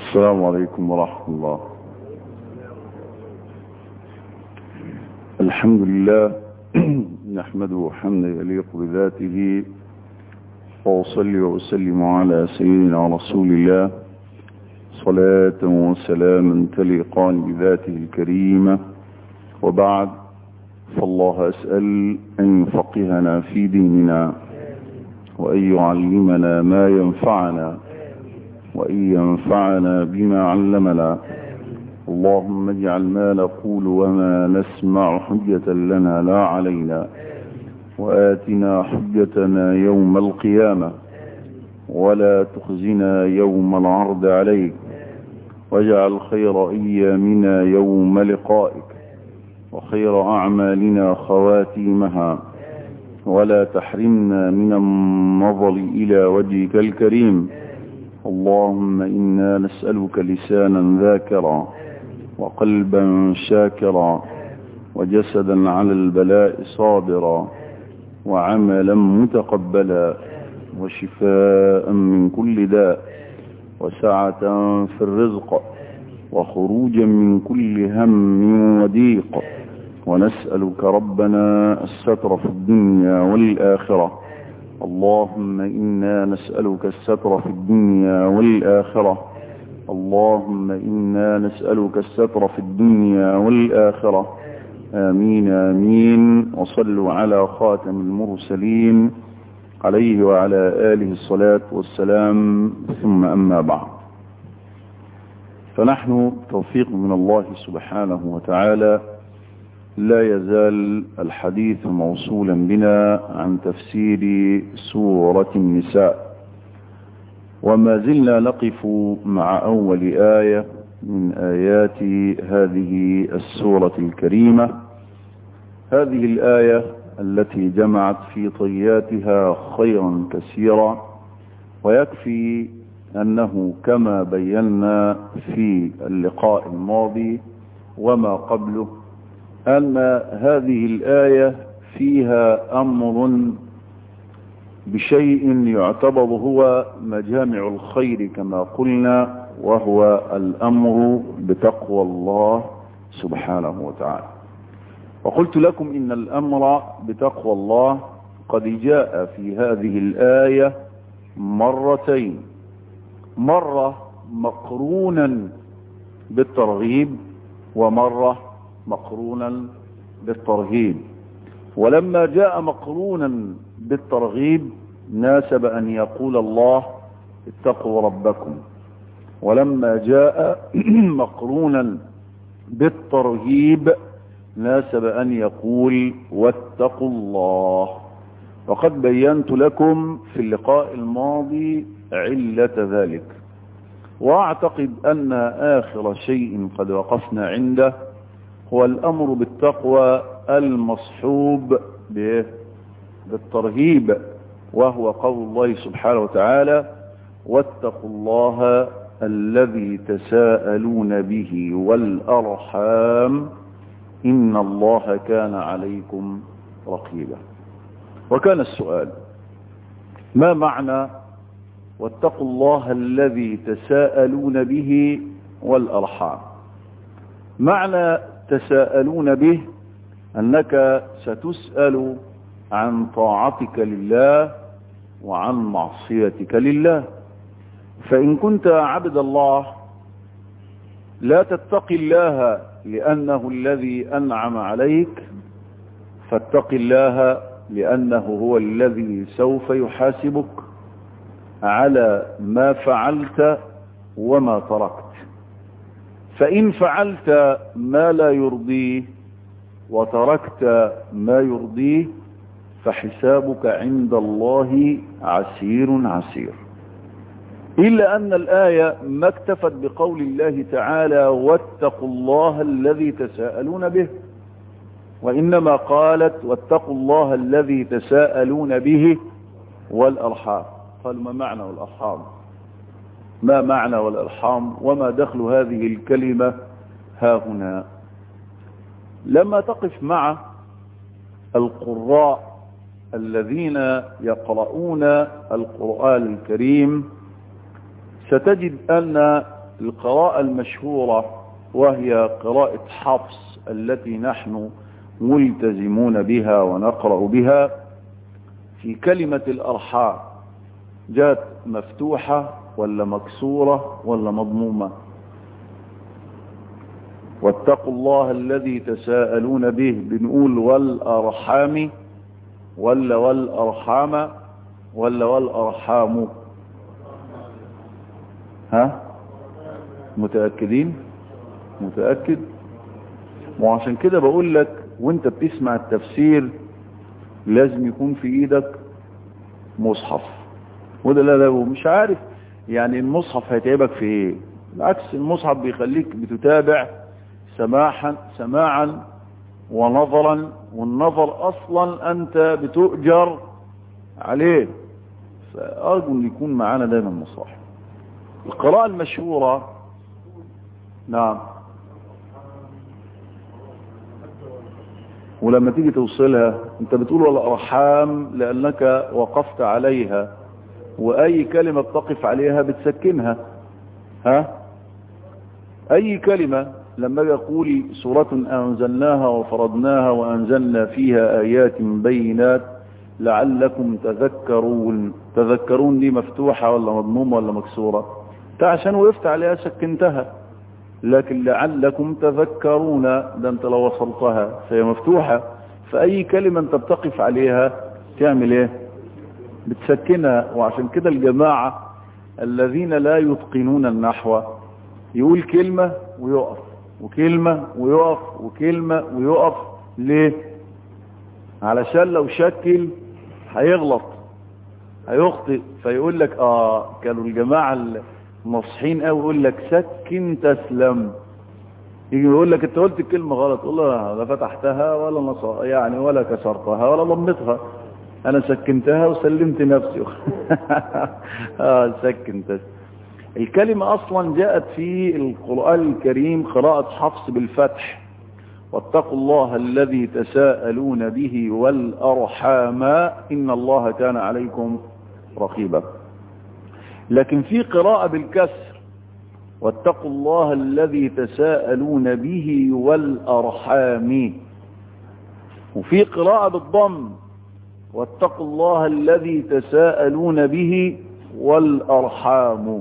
السلام عليكم ورحمة الله الحمد لله نحمده حمدا يليق بذاته وأصلي وأسلم على سيدنا رسول الله صلاة وسلاما تليقان بذاته الكريمة وبعد فالله أسأل أن يفقهنا في ديننا وأن يعلمنا ما ينفعنا وأن ينفعنا بما علمنا اللهم اجعل ما نقول وما نسمع حجة لنا لا علينا وآتنا حجتنا يوم القيامة ولا تخزنا يوم العرض عليك واجعل خير أيامنا يوم لقائك وخير أعمالنا خواتيمها ولا تحرمنا من النظر إلى وجهك الكريم اللهم إنا نسألك لسانا ذاكرا وقلبا شاكرا وجسدا على البلاء صابرا وعملا متقبلا وشفاء من كل داء وسعة في الرزق وخروجا من كل هم وضيق ونسألك ربنا الستر في الدنيا والآخرة اللهم إنا نسألك الستر في الدنيا والآخرة اللهم إنا نسألك الستر في الدنيا والآخرة آمين آمين وصلوا على خاتم المرسلين عليه وعلى آله الصلاة والسلام ثم أما بعد فنحن توفيق من الله سبحانه وتعالى لا يزال الحديث موصولا بنا عن تفسير سورة النساء وما زلنا نقف مع أول آية من آيات هذه السورة الكريمة هذه الآية التي جمعت في طياتها خيرا كثيرا ويكفي أنه كما بينا في اللقاء الماضي وما قبله أن هذه الآية فيها أمر بشيء يعتبر هو مجامع الخير كما قلنا وهو الأمر بتقوى الله سبحانه وتعالى وقلت لكم إن الأمر بتقوى الله قد جاء في هذه الآية مرتين مرة مقرونا بالترغيب ومرة مقرونا بالترهيب ولما جاء مقرونا بالترغيب ناسب أن يقول الله اتقوا ربكم ولما جاء مقرونا بالترهيب ناسب أن يقول واتقوا الله وقد بينت لكم في اللقاء الماضي علة ذلك وأعتقد أن آخر شيء قد وقفنا عنده هو الأمر بالتقوى المصحوب بالترهيب وهو قول الله سبحانه وتعالى واتقوا الله الذي تساءلون به والأرحام إن الله كان عليكم رقيبا وكان السؤال ما معنى واتقوا الله الذي تساءلون به والأرحام معنى تساءلون به أنك ستسأل عن طاعتك لله وعن معصيتك لله فإن كنت عبد الله لا تتقي الله لأنه الذي أنعم عليك فاتق الله لأنه هو الذي سوف يحاسبك على ما فعلت وما تركت فإن فعلت ما لا يرضيه وتركت ما يرضيه فحسابك عند الله عسير عسير إلا أن الآية ما اكتفت بقول الله تعالى واتقوا الله الذي تساءلون به وإنما قالت واتقوا الله الذي تساءلون به والأرحام قالوا ما معنى والأرحام ما معنى والأرحام وما دخل هذه الكلمة ها هنا لما تقف مع القراء الذين يقرؤون القرآن الكريم ستجد أن القراءة المشهورة وهي قراءة حفص التي نحن ملتزمون بها ونقرأ بها في كلمة الأرحام جاءت مفتوحة ولا مكسورة ولا مضمومة واتقوا الله الذي تساءلون به بنقول والأرحام ولا والأرحام ولا والأرحام ها متأكدين متأكد وعشان كده بقول لك وانت بتسمع التفسير لازم يكون في ايدك مصحف وده لا لا مش عارف يعني المصحف هيتعبك في ايه بالعكس المصحف بيخليك بتتابع سماحا سماعا ونظرا والنظر اصلا انت بتؤجر عليه فارجو ان يكون معانا دايما مصاحف القراءة المشهورة نعم ولما تيجي توصلها انت بتقول والارحام لانك وقفت عليها واي كلمة بتقف عليها بتسكنها ها اي كلمة لما يقول سورة انزلناها وفرضناها وانزلنا فيها ايات بينات لعلكم تذكرون تذكرون دي مفتوحة ولا مضمومة ولا مكسورة انت عشان وقفت عليها سكنتها لكن لعلكم تذكرون ده انت لو وصلتها فهي مفتوحة فأي كلمة انت بتقف عليها تعمل ايه بتسكنها وعشان كده الجماعة الذين لا يتقنون النحو يقول كلمة ويقف وكلمة ويقف وكلمة ويقف ليه علشان لو شكل هيغلط هيخطئ فيقول لك اه كانوا الجماعة نصحين قوي يقول لك سكن تسلم يجي يقول لك انت قلت الكلمه غلط تقول له لا فتحتها ولا نص يعني ولا كسرتها ولا ضمتها انا سكنتها وسلمت نفسي اه سكن تسلم الكلمة اصلا جاءت في القرآن الكريم قراءة حفص بالفتح واتقوا الله الذي تساءلون به والأرحام إن الله كان عليكم رقيبا لكن في قراءة بالكسر واتقوا الله الذي تساءلون به والأرحام وفي قراءة بالضم واتقوا الله الذي تساءلون به والأرحام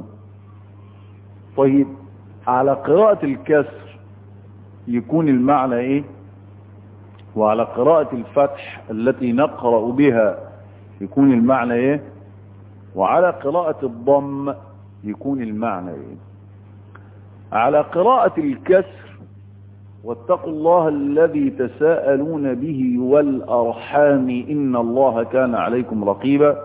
طيب على قراءة الكسر يكون المعنى ايه وعلى قراءة الفتح التي نقرأ بها يكون المعنى ايه وعلى قراءة الضم يكون المعنى ايه على قراءة الكسر واتقوا الله الذي تساءلون به والأرحام إن الله كان عليكم رقيبا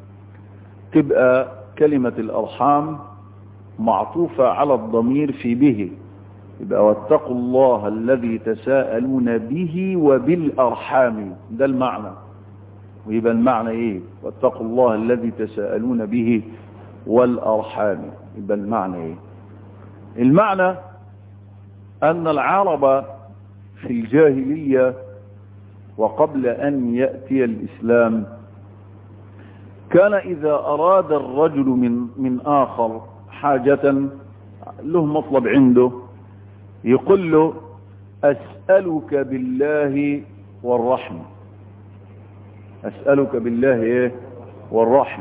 تبقى كلمة الأرحام معطوفة على الضمير في به يبقى واتقوا الله الذي تساءلون به وبالأرحام ده المعنى ويبقى المعنى ايه واتقوا الله الذي تساءلون به والأرحام يبقى المعنى ايه المعنى أن العرب في الجاهلية وقبل أن يأتي الإسلام كان إذا أراد الرجل من, من آخر حاجة له مطلب عنده يقول له أسألك بالله والرحم أسألك بالله إيه والرحم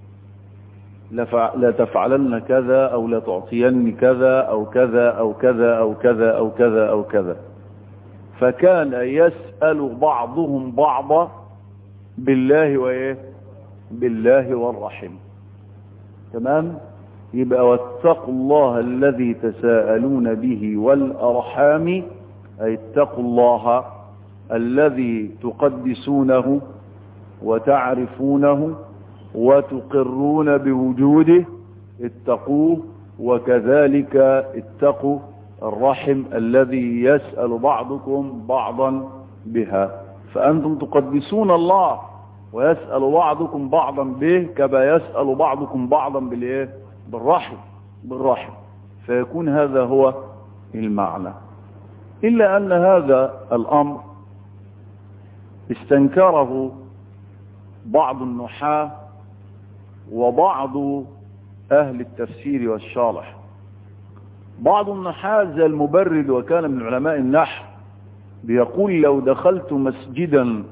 لا تفعلن كذا أو لا تعطين كذا أو كذا أو كذا أو كذا أو كذا أو كذا فكان يسأل بعضهم بعضا بالله وإيه بالله والرحم تمام يبقى واتقوا الله الذي تساءلون به والأرحام أي اتقوا الله الذي تقدسونه وتعرفونه وتقرون بوجوده اتقوه وكذلك اتقوا الرحم الذي يسأل بعضكم بعضا بها فأنتم تقدسون الله ويسأل بعضكم بعضا به كما يسأل بعضكم بعضا بالايه بالرحم بالرحم فيكون هذا هو المعنى إلا أن هذا الأمر استنكره بعض النحاة وبعض أهل التفسير والشارح بعض النحاة زي المبرد وكان من علماء النحو بيقول لو دخلت مسجدا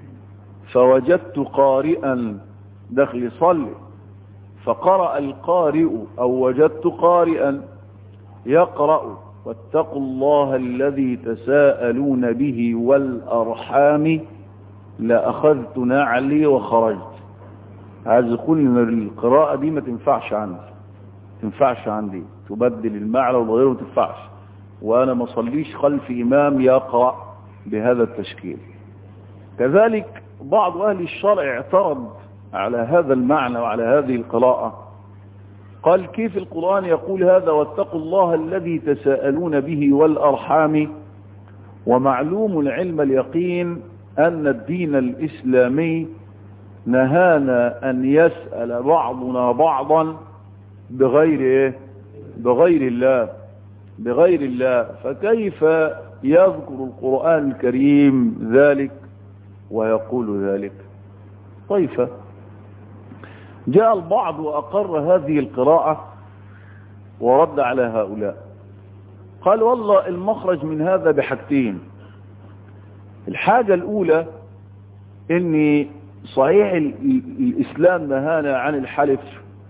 فوجدت قارئا دخل يصلي فقرأ القارئ أو وجدت قارئا يقرأ واتقوا الله الذي تساءلون به والأرحام لأخذت نعلي وخرجت عايز يقول ان القراءة دي ما تنفعش عندي تنفعش عندي تبدل المعنى وغيره ما تنفعش وانا ما صليش خلف امام يقرأ بهذا التشكيل كذلك بعض اهل الشرع اعترض على هذا المعنى وعلى هذه القراءة قال كيف القرآن يقول هذا واتقوا الله الذي تساءلون به والأرحام ومعلوم العلم اليقين أن الدين الإسلامي نهانا أن يسأل بعضنا بعضا بغير إيه؟ بغير الله بغير الله فكيف يذكر القرآن الكريم ذلك ويقول ذلك طيفة جاء البعض وأقر هذه القراءة ورد على هؤلاء قال والله المخرج من هذا بحاجتين الحاجة الأولى أن صحيح الإسلام نهانا عن الحلف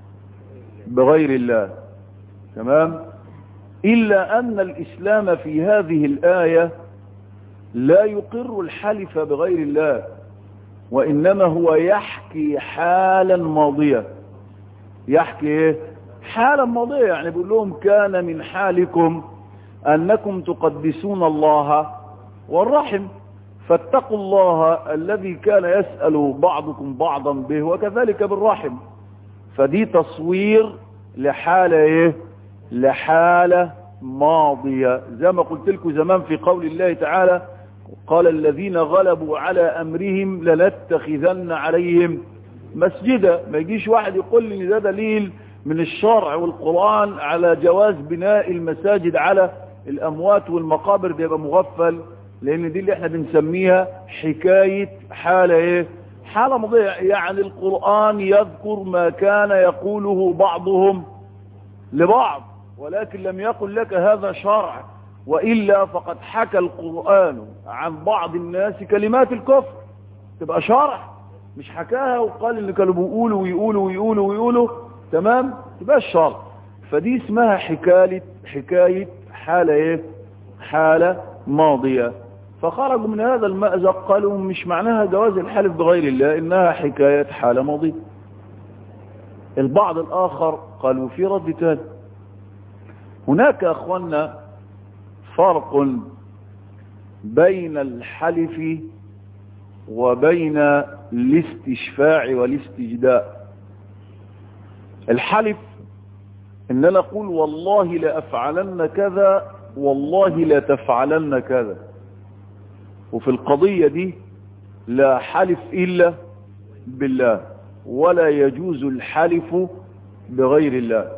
بغير الله تمام إلا أن الإسلام في هذه الآية لا يقر الحلف بغير الله وإنما هو يحكي حالا ماضية يحكي إيه؟ حالا ماضية يعني بيقول لهم كان من حالكم أنكم تقدسون الله والرحم فاتقوا الله الذي كان يسأل بعضكم بعضا به وكذلك بالرحم فدي تصوير لحالة ايه لحالة ماضية زي ما قلت لكم زمان في قول الله تعالى قال الذين غلبوا على أمرهم لنتخذن عليهم مسجدا ما يجيش واحد يقول لي ده دليل من الشرع والقرآن على جواز بناء المساجد على الأموات والمقابر ده يبقى مغفل لأن دي اللي احنا بنسميها حكاية حالة ايه حالة مضيع يعني القرآن يذكر ما كان يقوله بعضهم لبعض ولكن لم يقل لك هذا شرع وإلا فقد حكى القرآن عن بعض الناس كلمات الكفر تبقى شرع مش حكاها وقال اللي كانوا بيقولوا ويقولوا ويقولوا ويقولوا تمام تبقى الشرع فدي اسمها حكاية حكاية حالة ايه حالة ماضية فخرجوا من هذا المأزق قالوا مش معناها جواز الحلف بغير الله إنها حكاية حالة ماضية البعض الآخر قالوا في رد تاني هناك أخوانا فرق بين الحلف وبين الاستشفاع والاستجداء الحلف ان انا اقول والله لافعلن كذا والله لا تفعلن كذا وفي القضية دي لا حلف إلا بالله ولا يجوز الحلف بغير الله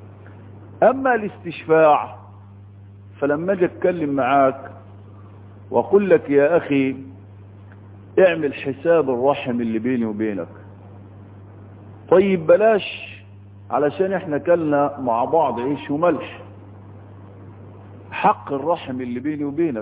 أما الاستشفاع فلما اجي اتكلم معاك واقول لك يا أخي اعمل حساب الرحم اللي بيني وبينك طيب بلاش علشان احنا كلنا مع بعض عيش وملح حق الرحم اللي بيني وبينك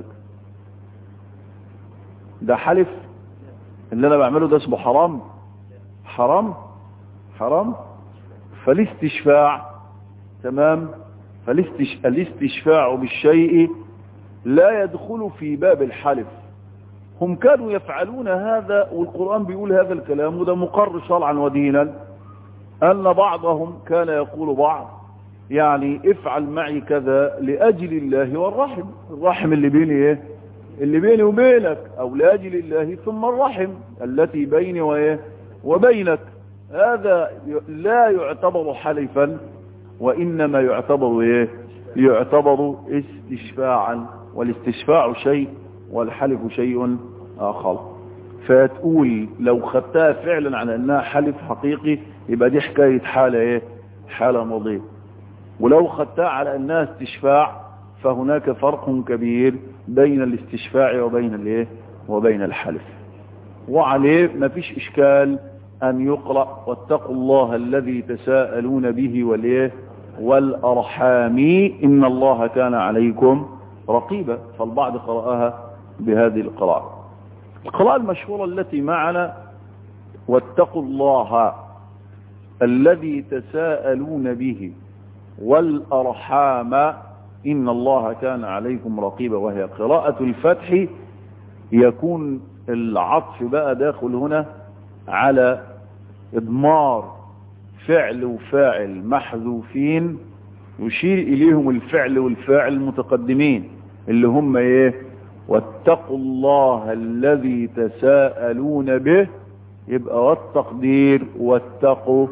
ده حلف اللي انا بعمله ده اسمه حرام حرام حرام فالاستشفاع تمام فالاستش... الاستشفاع بالشيء لا يدخل في باب الحلف هم كانوا يفعلون هذا والقرآن بيقول هذا الكلام وده مقر شرعا ودينا أن بعضهم كان يقول بعض يعني افعل معي كذا لأجل الله والرحم الرحم اللي بيني ايه اللي بيني وبينك او لاجل الله ثم الرحم التي بيني وايه وبينك هذا لا يعتبر حلفا وانما يعتبر ايه يعتبر استشفاعا والاستشفاع شيء والحلف شيء اخر فتقول لو خدتها فعلا على انها حلف حقيقي يبقى دي حكاية حالة ايه حالة ماضية ولو خدتها على انها استشفاع فهناك فرق كبير بين الاستشفاع وبين الايه وبين الحلف وعليه ما فيش اشكال ان يقرأ واتقوا الله الذي تساءلون به والايه والأرحام إن الله كان عليكم رقيبا فالبعض قرأها بهذه القراءة القراءة المشهورة التي معنا واتقوا الله الذي تساءلون به والأرحام إن الله كان عليكم رقيبا وهي قراءة الفتح يكون العطف بقى داخل هنا على إضمار فعل وفاعل محذوفين يشير إليهم الفعل والفاعل المتقدمين اللي هم إيه واتقوا الله الذي تساءلون به يبقى والتقدير واتقوا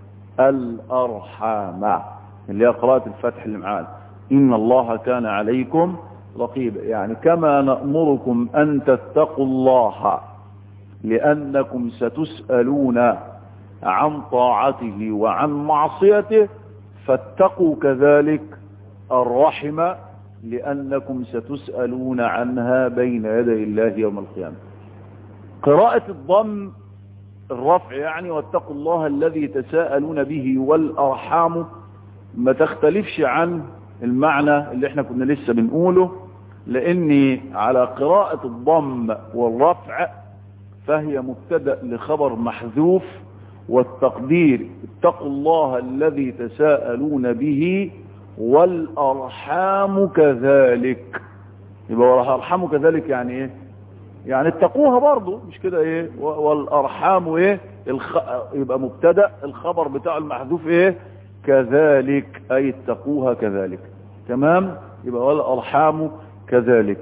الأرحام اللي هي قراءة الفتح اللي معانا إن الله كان عليكم رقيبا يعني كما نأمركم أن تتقوا الله لأنكم ستسألون عن طاعته وعن معصيته فاتقوا كذلك الرحم لأنكم ستسألون عنها بين يدي الله يوم القيامة قراءة الضم الرفع يعني واتقوا الله الذي تساءلون به والأرحام ما تختلفش عن المعنى اللي احنا كنا لسه بنقوله لاني على قراءة الضم والرفع فهي مبتدأ لخبر محذوف والتقدير اتقوا الله الذي تساءلون به والأرحام كذلك يبقى والأرحام كذلك يعني ايه يعني اتقوها برضو مش كده ايه والأرحام ايه الخ... يبقى مبتدأ الخبر بتاع المحذوف ايه كذلك اي اتقوها كذلك تمام يبقى والأرحام كذلك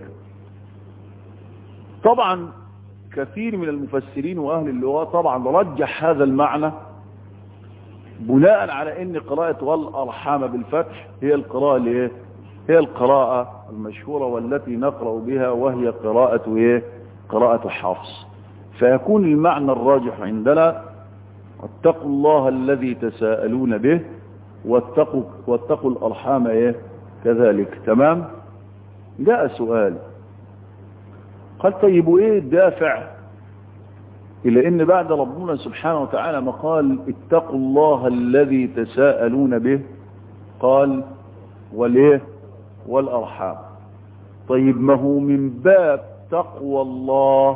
طبعا كثير من المفسرين وأهل اللغة طبعا رجح هذا المعنى بناء على ان قراءة والأرحام بالفتح هي القراءة اللي ايه هي القراءة المشهورة والتي نقرأ بها وهي قراءة ايه قراءة حفص فيكون المعنى الراجح عندنا اتقوا الله الذي تساءلون به واتقوا, واتقوا الأرحام ايه كذلك تمام جاء سؤال قال طيب وايه الدافع الى ان بعد ربنا سبحانه وتعالى ما قال اتقوا الله الذي تساءلون به قال وليه والارحام طيب ما هو من باب تقوى الله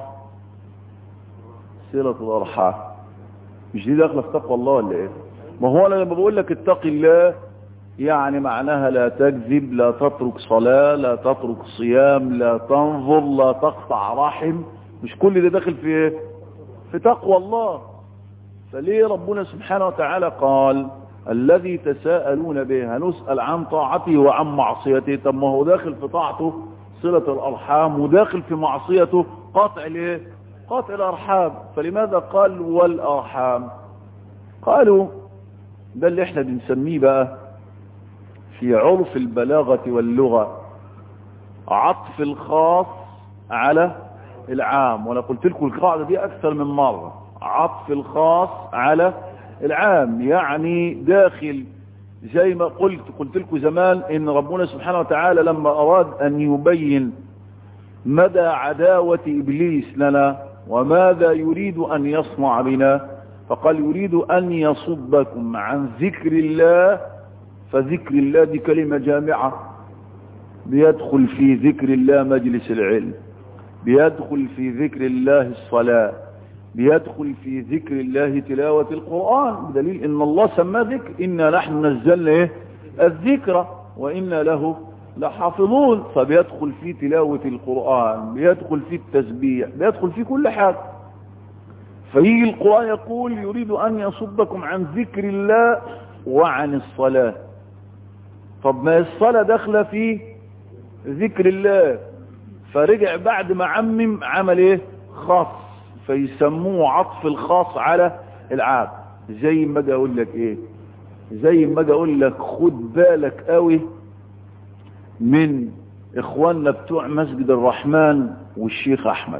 صلة الارحام مش دي داخله في تقوى الله ولا ايه ما هو انا لما بقول لك اتقي الله يعني معناها لا تكذب لا تترك صلاة لا تترك صيام لا تنظر لا تقطع رحم مش كل ده داخل في ايه في تقوى الله فليه ربنا سبحانه وتعالى قال الذي تساءلون به هنسأل عن طاعته وعن معصيته طب ما هو داخل في طاعته صلة الأرحام وداخل في معصيته قطع الايه قطع الأرحام فلماذا قال والأرحام قالوا ده اللي احنا بنسميه بقى في عرف البلاغة واللغة عطف الخاص على العام وانا قلت لكم القاعدة دي اكثر من مرة عطف الخاص على العام يعني داخل زي ما قلت قلت لكم زمان ان ربنا سبحانه وتعالى لما اراد ان يبين مدى عداوة ابليس لنا وماذا يريد ان يصنع بنا فقال يريد ان يصدكم عن ذكر الله فذكر الله دي كلمة جامعة بيدخل في ذكر الله مجلس العلم بيدخل في ذكر الله الصلاة بيدخل في ذكر الله تلاوة القرآن بدليل ان الله سمى ذكر إنا نحن نزلنا ايه الذكر وإنا له لحافظون فبيدخل في تلاوة القرآن بيدخل في التسبيح بيدخل في كل حاجة فيجي القرآن يقول يريد أن يصدكم عن ذكر الله وعن الصلاة طب ما الصلاة داخله في ذكر الله فرجع بعد ما عمم عمل ايه خاص فيسموه عطف الخاص على العام زي ما اجي اقول لك ايه زي ما اجي اقول لك خد بالك قوي من اخواننا بتوع مسجد الرحمن والشيخ احمد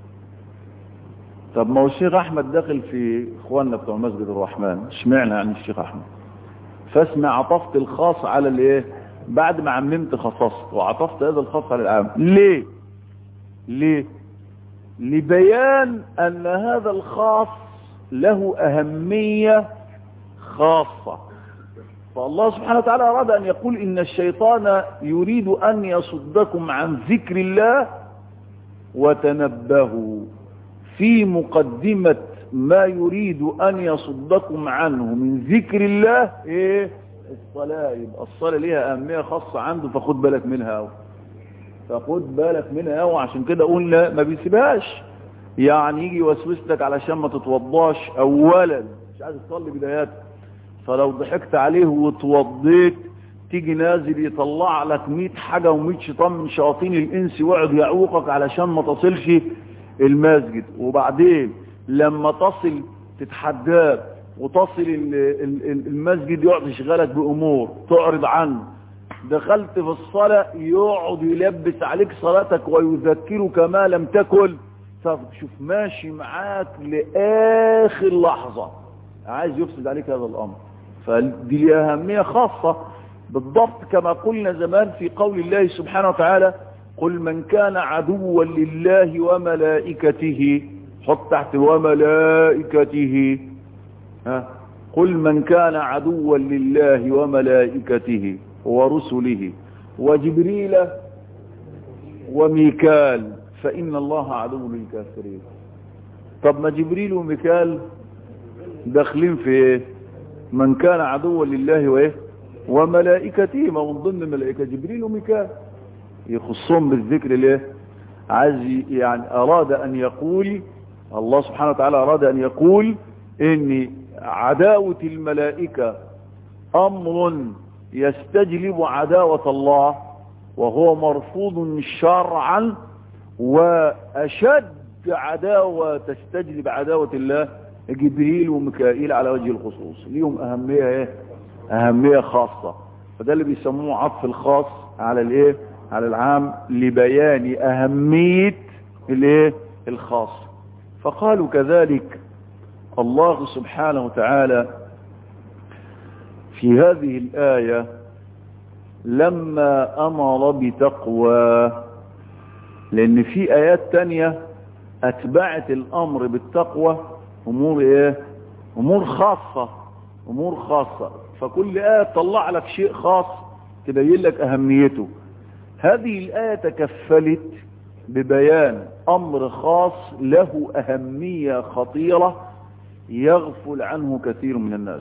طب ما هو الشيخ احمد داخل في اخواننا بتوع مسجد الرحمن اشمعنى عن الشيخ احمد فاسمع عطفت الخاص على الايه بعد ما عممت خصصت وعطفت هذا الخاص على العام ليه ليه لبيان ان هذا الخاص له اهمية خاصة فالله سبحانه وتعالى أراد أن يقول إن الشيطان يريد أن يصدكم عن ذكر الله وتنبهوا في مقدمة ما يريد أن يصدكم عنه من ذكر الله إيه الصلاة يبقى الصلاة ليها أهمية خاصة عنده فخد بالك منها أو فخد بالك منها أو عشان كده قلنا ما بيسيبهاش يعني يجي يوسوس لك علشان ما تتوضاش أولا مش عايز تصلي بدايات فلو ضحكت عليه وتوضيت تيجي نازل يطلع لك 100 حاجة و100 شيطان من شياطين الإنس ويقعد يعوقك علشان ما تصلش المسجد وبعدين لما تصل تتحداه وتصل المسجد يقعد يشغلك بأمور تعرض عنه دخلت في الصلاة يقعد يلبس عليك صلاتك ويذكرك ما لم تكن فشوف ماشي معاك لآخر لحظة عايز يفسد عليك هذا الأمر فدي لها أهمية خاصة بالضبط كما قلنا زمان في قول الله سبحانه وتعالى قل من كان عدوا لله وملائكته حط تحت وملائكته ها قل من كان عدوا لله وملائكته ورسله وجبريل وميكال فإن الله عدو للكافرين طب ما جبريل وميكال داخلين في ايه من كان عدوا لله وايه وملائكته ما من ضمن ملائكة جبريل وميكال يخصهم بالذكر ليه عايز يعني أراد أن يقول الله سبحانه وتعالى أراد أن يقول إن عداوة الملائكة أمر يستجلب عداوة الله وهو مرفوض شرعا وأشد عداوة تستجلب عداوة الله جبريل وميكائيل على وجه الخصوص ليهم أهمية إيه؟ أهمية خاصة فده اللي بيسموه عطف الخاص على الإيه على العام لبيان أهمية الإيه الخاص فقالوا كذلك الله سبحانه وتعالى في هذه الآية لما أمر بتقوى لأن في آيات تانية أتبعت الأمر بالتقوى أمور إيه أمور خاصة أمور خاصة فكل آية تطلع لك شيء خاص تبين لك أهميته هذه الآية تكفلت ببيان أمر خاص له أهمية خطيرة يغفل عنه كثير من الناس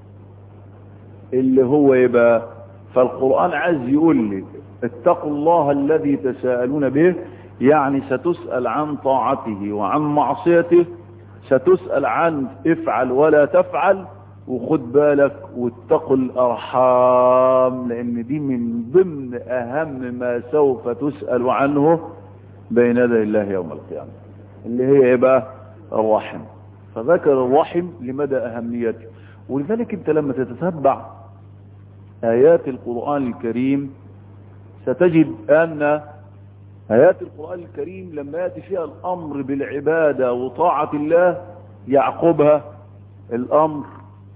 اللي هو يبقى فالقرآن عايز يقول لي اتقوا الله الذي تساءلون به يعني ستسأل عن طاعته وعن معصيته ستسأل عن افعل ولا تفعل وخد بالك واتقوا الأرحام لأن دي من ضمن أهم ما سوف تسأل عنه بين يدي الله يوم القيامة اللي هي ايه بقى الرحم فذكر الرحم لمدى أهميته ولذلك انت لما تتتبع آيات القرآن الكريم ستجد أن آيات القرآن الكريم لما يأتي فيها الأمر بالعبادة وطاعة الله يعقبها الأمر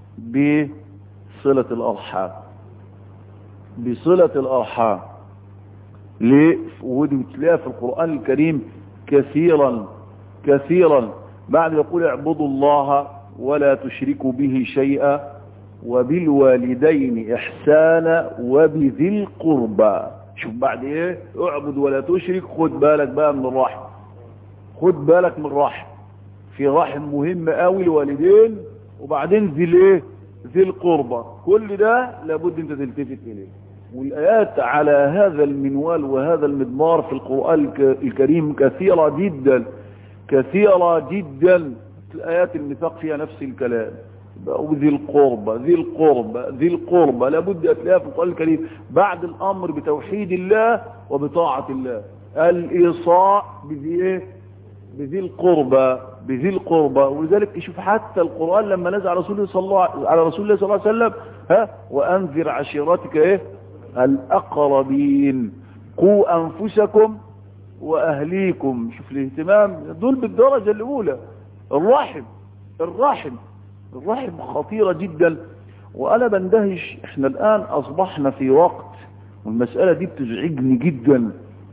بصلة الأرحام بصلة الأرحام ليه ودي تلاقيها في القرآن الكريم كثيرا كثيرا بعد يقول اعبدوا الله ولا تشركوا به شيئا وبالوالدين إحسانا وبذي القربى شوف بعد ايه اعبد ولا تشرك خد بالك بقى من الرحم خد بالك من الرحم في رحم مهم قوي الوالدين وبعدين ذي الايه ذي القربى كل ده لابد انت تلتفت اليه والايات على هذا المنوال وهذا المدمار في القرآن الكريم كثيرة جدا كثيرة جدا الآيات الميثاق فيها نفس الكلام وذي القربة ذي القربة ذي القربة لابد أتلاقيها في القرآن الكريم بعد الأمر بتوحيد الله وبطاعة الله الإيصاء بذي إيه بذي القربة بذي القربة ولذلك تشوف حتى القرآن لما نزل على رسول الله صلى الله على رسول الله صلى الله عليه وسلم ها وأنذر عشيرتك إيه الأقربين قوا أنفسكم وأهليكم شوف الاهتمام دول بالدرجة الأولى الرحم الرحم الرحم خطيرة جدا وأنا بندهش احنا الآن أصبحنا في وقت والمسألة دي بتزعجني جدا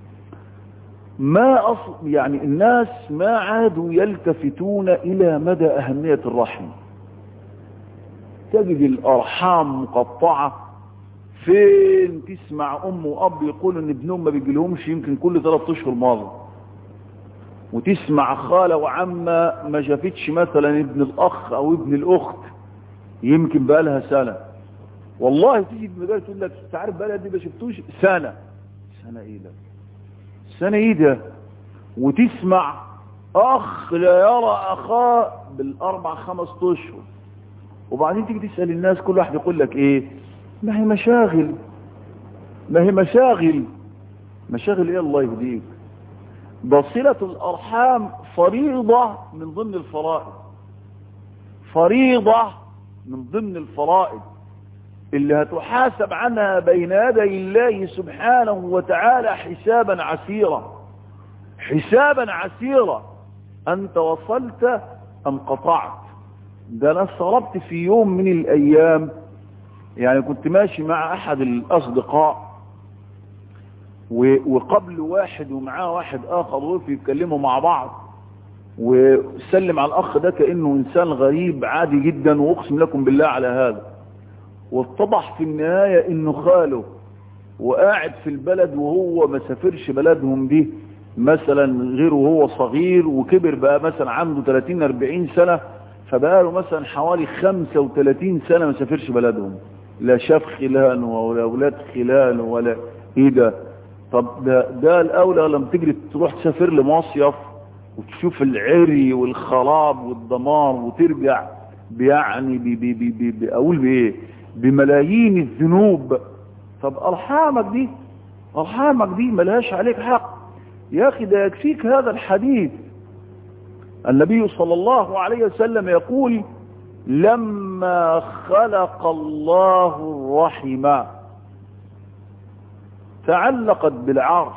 ما أصل يعني الناس ما عادوا يلتفتون إلى مدى أهمية الرحم تجد الارحام مقطعة فين تسمع ام واب يقولوا ان ابنهم ما بيجيلهمش يمكن كل ثلاث اشهر مرة وتسمع خالة وعمة ما شافتش مثلا ابن الاخ او ابن الاخت يمكن بقى لها سنة والله تيجي المجال تقول لك انت عارف بقى دي ما شفتوش سنة سنة ايه ده سنة ايه ده وتسمع اخ لا يرى اخاه بالاربع خمس اشهر وبعدين تيجي تسأل الناس كل واحد يقول لك ايه ما هي مشاغل ما هي مشاغل مشاغل ايه الله يهديك بصلة الارحام فريضة من ضمن الفرائض فريضة من ضمن الفرائض اللي هتحاسب عنها بين يدي الله سبحانه وتعالى حسابا عسيرا حسابا عسيرا انت وصلت ام قطعت ده انا استغربت في يوم من الايام يعني كنت ماشي مع احد الاصدقاء وقبل واحد ومعاه واحد اخر وقفوا يتكلموا مع بعض وسلم على الاخ ده كانه انسان غريب عادي جدا واقسم لكم بالله على هذا واتضح في النهايه انه خاله وقاعد في البلد وهو ما سافرش بلدهم دي مثلا غير وهو صغير وكبر بقى مثلا عنده 30 40 سنه فبقى له مثلا حوالي 35 سنه ما سافرش بلدهم لا شاف خلان ولا اولاد خلان ولا ايه ده طب ده, ده الاولى لما تجري تروح تسافر لمصيف وتشوف العري والخراب والدمار وترجع يعني بي بي بي بي بي اقول بايه بملايين الذنوب طب ارحامك دي ارحامك دي ملهاش عليك حق يا اخي ده يكفيك هذا الحديث النبي صلى الله عليه وسلم يقول لما خلق الله الرحم تعلقت بالعرش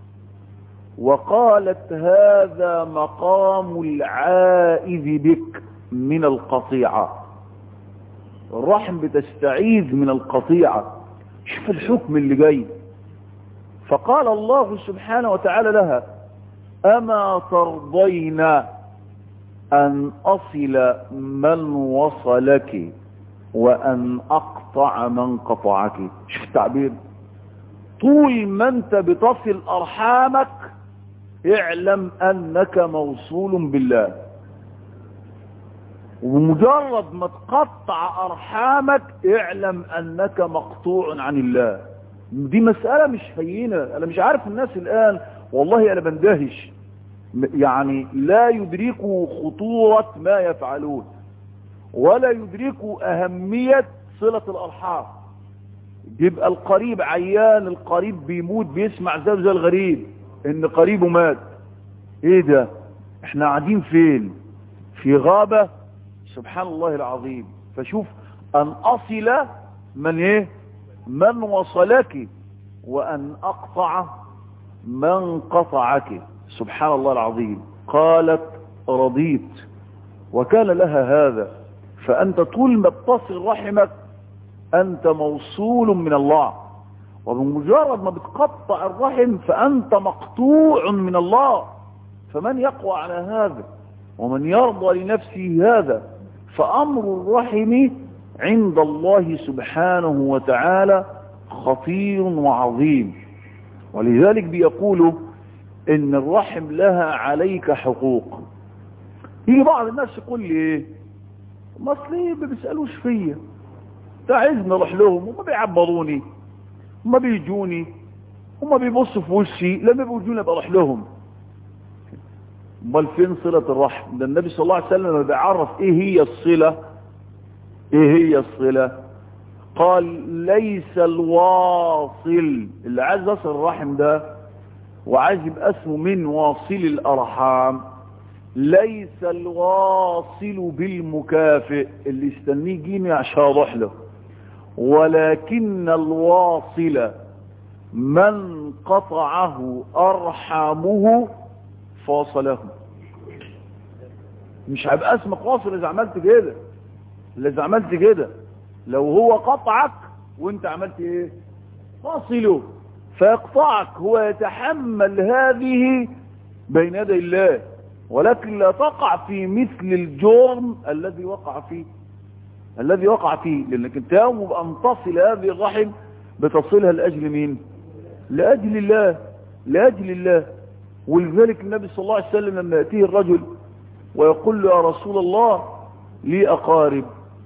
وقالت هذا مقام العائذ بك من القطيعة الرحم بتستعيذ من القطيعة شوف الحكم اللي جاي فقال الله سبحانه وتعالى لها أما ترضين أن أصل من وصلك وأن أقطع من قطعك شوف التعبير طول ما أنت بتصل أرحامك اعلم أنك موصول بالله ومجرد ما تقطع أرحامك اعلم أنك مقطوع عن الله دي مسألة مش هينة أنا مش عارف الناس الآن والله أنا بندهش يعني لا يدركوا خطورة ما يفعلون ولا يدركوا أهمية صلة الأرحام بيبقى القريب عيان القريب بيموت بيسمع زي زي الغريب ان قريبه مات ايه ده احنا قاعدين فين في غابة سبحان الله العظيم فشوف ان اصل من ايه من وصلك وان اقطع من قطعك سبحان الله العظيم قالت رضيت وكان لها هذا فأنت طول ما بتصل رحمك أنت موصول من الله وبمجرد ما بتقطع الرحم فأنت مقطوع من الله فمن يقوى على هذا ومن يرضى لنفسه هذا فأمر الرحم عند الله سبحانه وتعالى خطير وعظيم ولذلك بيقولوا ان الرحم لها عليك حقوق يجي بعض الناس يقول لي ايه ما اصل ايه ما بيسالوش فيا عايزني اروح لهم وما بيعبروني وما بيجوني وما بيبصوا في وشي لما بيجوني ابقى اروح لهم امال فين صله الرحم ده النبي صلى الله عليه وسلم لما بيعرف ايه هي الصله ايه هي الصله قال ليس الواصل اللي عايز يصل الرحم ده وعايز يبقى اسمه من واصل الارحام ليس الواصل بالمكافئ اللي يستنيه يجيني عشان اروح له ولكن الواصل من قطعه ارحامه فاصله مش هيبقى اسمك واصل اذا عملت كده اذا عملت كده لو هو قطعك وانت عملت ايه فاصله فيقطعك هو يتحمل هذه بين يدي الله ولكن لا تقع في مثل الجرم الذي وقع فيه الذي وقع فيه لانك انت يوم ان تصل هذه الرحم بتصلها لاجل مين لاجل الله لاجل الله ولذلك النبي صلى الله عليه وسلم لما ياتيه الرجل ويقول له يا رسول الله لي اقارب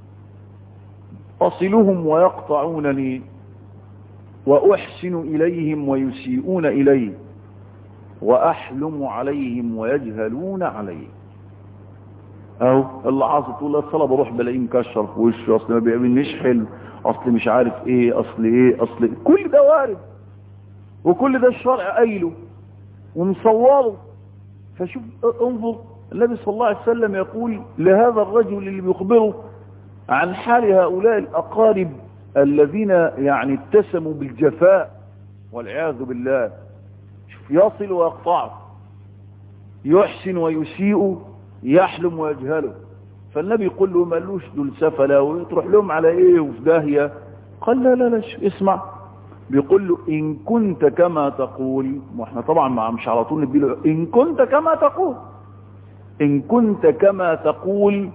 اصلهم ويقطعونني واحسن اليهم ويسيئون الي واحلم عليهم ويجهلون علي اهو اللي عاصي تقول الصلاه بروح بلاقيه مكشر في وشه اصل ما بيقابلنيش حلو اصل مش عارف ايه اصل ايه اصل إيه. كل ده وارد وكل ده الشرع قايله ومصوره فشوف انظر النبي صلى الله عليه وسلم يقول لهذا الرجل اللي بيخبره عن حال هؤلاء الأقارب الذين يعني اتسموا بالجفاء والعياذ بالله شوف يصل ويقطع يحسن ويسيء يحلم ويجهله فالنبي يقول له مالوش دول سفلة وتروح لهم على ايه وفي داهية قال لا لا لا اسمع بيقول له ان كنت كما تقول واحنا طبعا مع مش على طول نديله ان كنت كما تقول ان كنت كما تقول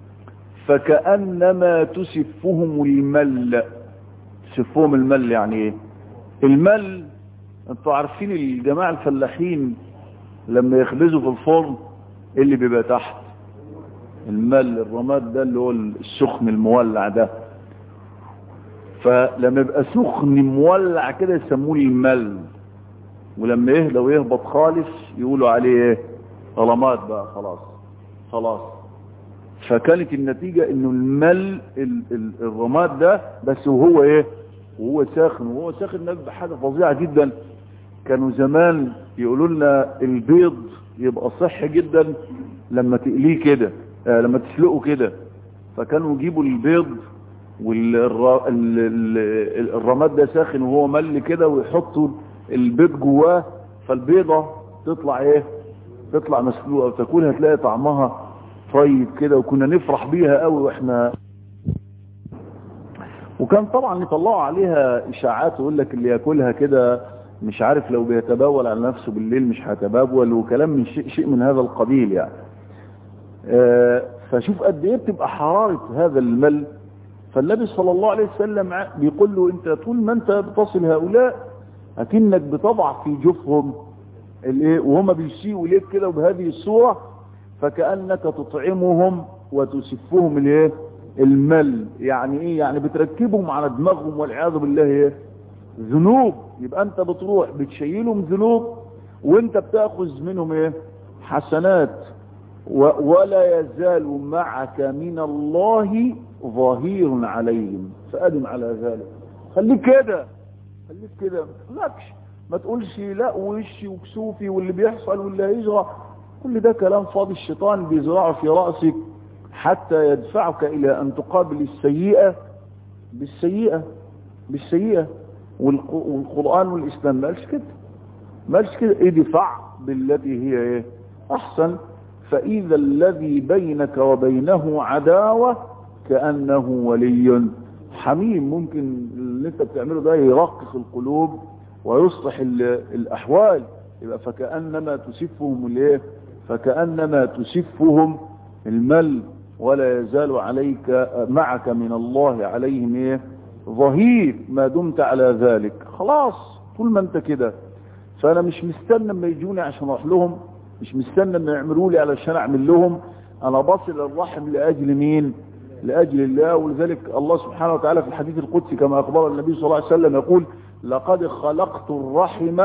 فكأنما تسفهم المل تسفهم المل يعني ايه المل انتوا عارفين الجماعة الفلاحين لما يخبزوا في الفرن إيه اللي بيبقى تحت المل الرماد ده اللي هو السخن المولع ده فلما يبقى سخن مولع كده يسموه المل ولما يهدى ويهبط خالص يقولوا عليه ايه رماد بقى خلاص خلاص فكانت النتيجة انه المل ال ال الرماد ده بس وهو ايه وهو ساخن وهو ساخن ده بحاجة فظيعة جدا كانوا زمان يقولوا لنا البيض يبقى صحي جدا لما تقليه كده آه لما تسلقه كده فكانوا يجيبوا البيض والرماد ده ساخن وهو مل كده ويحطوا البيض جواه فالبيضة تطلع ايه تطلع مسلوقة وتاكلها تلاقي طعمها طيب كده وكنا نفرح بيها قوي واحنا وكان طبعا يطلعوا عليها اشاعات ويقول لك اللي ياكلها كده مش عارف لو بيتبول على نفسه بالليل مش هيتبول وكلام من شيء, شيء من هذا القبيل يعني آه فشوف قد ايه بتبقى حرارة هذا المل فالنبي صلى الله عليه وسلم بيقول له انت طول ما انت بتصل هؤلاء اكنك بتضع في جفهم الايه وهم بيسيئوا ليك كده وبهذه الصورة فكأنك تطعمهم وتسفهم الايه المل يعني ايه يعني بتركبهم على دماغهم والعياذ بالله ايه ذنوب يبقى انت بتروح بتشيلهم ذنوب وانت بتاخذ منهم ايه حسنات ولا يزال معك من الله ظهير عليهم فأدم على ذلك خليك كده خليك كده ما تقولكش ما تقولش لا وشي وكسوفي واللي بيحصل واللي هيجرى كل ده كلام فاضي الشيطان بيزرعه في رأسك حتى يدفعك إلى أن تقابل السيئة بالسيئة بالسيئة والقرآن والإسلام ما قالش كده ما قالش كده ادفع بالتي هي ايه أحسن فإذا الذي بينك وبينه عداوة كأنه ولي حميم ممكن اللي انت بتعمله ده يرقق القلوب ويصلح الأحوال يبقى فكأنما تسفهم الايه فكأنما تسفهم المل ولا يزال عليك معك من الله عليهم ايه ظهير ما دمت على ذلك خلاص طول ما انت كده فانا مش مستنى ما يجوني عشان اروح لهم مش مستنى ما يعملوا لي علشان اعمل لهم انا بصل الرحم لاجل مين لاجل الله ولذلك الله سبحانه وتعالى في الحديث القدسي كما اخبر النبي صلى الله عليه وسلم يقول لقد خلقت الرحم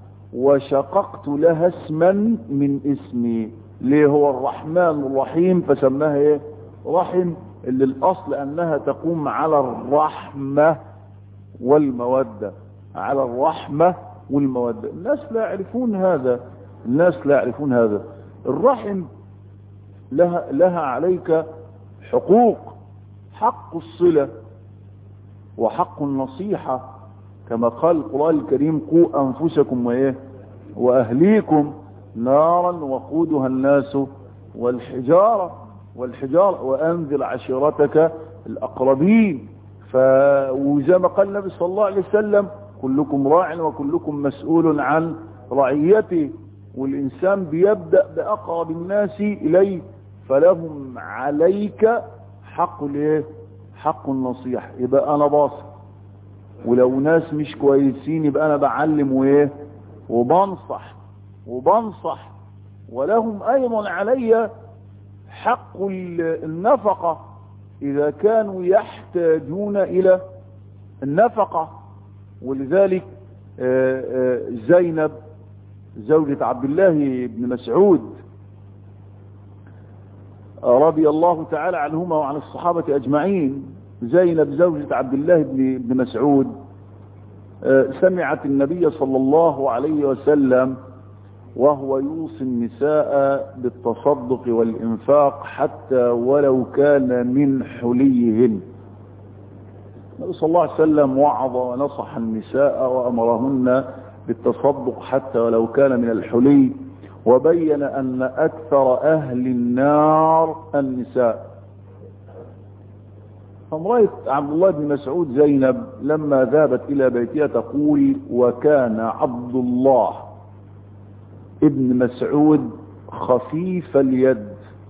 وشققت لها اسما من اسمي ليه هو الرحمن الرحيم فسماها ايه رحم اللي الاصل انها تقوم على الرحمة والمودة على الرحمة والمودة الناس لا يعرفون هذا الناس لا يعرفون هذا الرحم لها, لها عليك حقوق حق الصلة وحق النصيحة كما قال القرآن الكريم قوا أنفسكم وإيه وأهليكم نارا وقودها الناس والحجارة والحجارة وأنذر عشيرتك الأقربين ف... وزي ما قال النبي صلى الله عليه وسلم كلكم راع وكلكم مسؤول عن رعيته والإنسان بيبدأ بأقرب الناس إليه فلهم عليك حق الايه حق النصيحة يبقى انا باصر ولو ناس مش كويسين يبقى انا بعلم وايه وبنصح وبنصح ولهم ايضا علي حق النفقة اذا كانوا يحتاجون الى النفقة ولذلك زينب زوجة عبد الله بن مسعود رضي الله تعالى عنهما وعن الصحابة أجمعين زينب زوجة عبد الله بن مسعود سمعت النبي صلى الله عليه وسلم وهو يوصي النساء بالتصدق والإنفاق حتى ولو كان من حليهن النبي صلى الله عليه وسلم وعظ ونصح النساء وأمرهن بالتصدق حتى ولو كان من الحلي وبين أن أكثر أهل النار النساء فامرأة عبد الله بن مسعود زينب لما ذهبت إلى بيتها تقول وكان عبد الله ابن مسعود خفيف اليد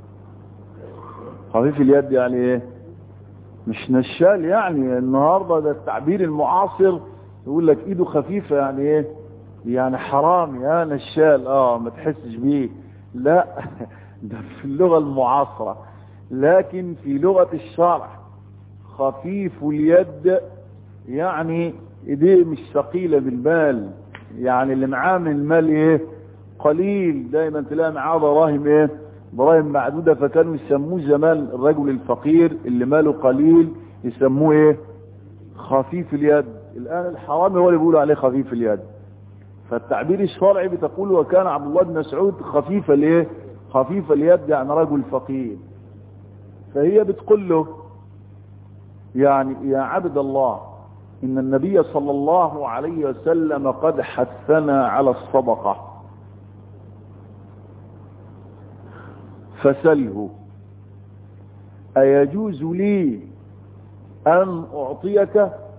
خفيف اليد يعني ايه مش نشال يعني النهاردة ده التعبير المعاصر يقول لك ايده خفيفة يعني ايه يعني حرام يا نشال اه ما تحسش بيه لا ده في اللغة المعاصرة لكن في لغة الشرع خفيف اليد يعني ايديه مش ثقيلة بالمال يعني اللي معاه من المال ايه قليل دايما تلاقي معاه دراهم ايه دراهم معدودة فكانوا يسموه زمان الرجل الفقير اللي ماله قليل يسموه ايه خفيف اليد الان الحرامي هو اللي بيقولوا عليه خفيف اليد فالتعبير الشرعي بتقول وكان عبد الله بن مسعود خفيف الايه خفيف اليد يعني رجل فقير فهي بتقول له يعني يا عبد الله ان النبي صلى الله عليه وسلم قد حثنا على الصدقه فسله أيجوز لي أن أعطيك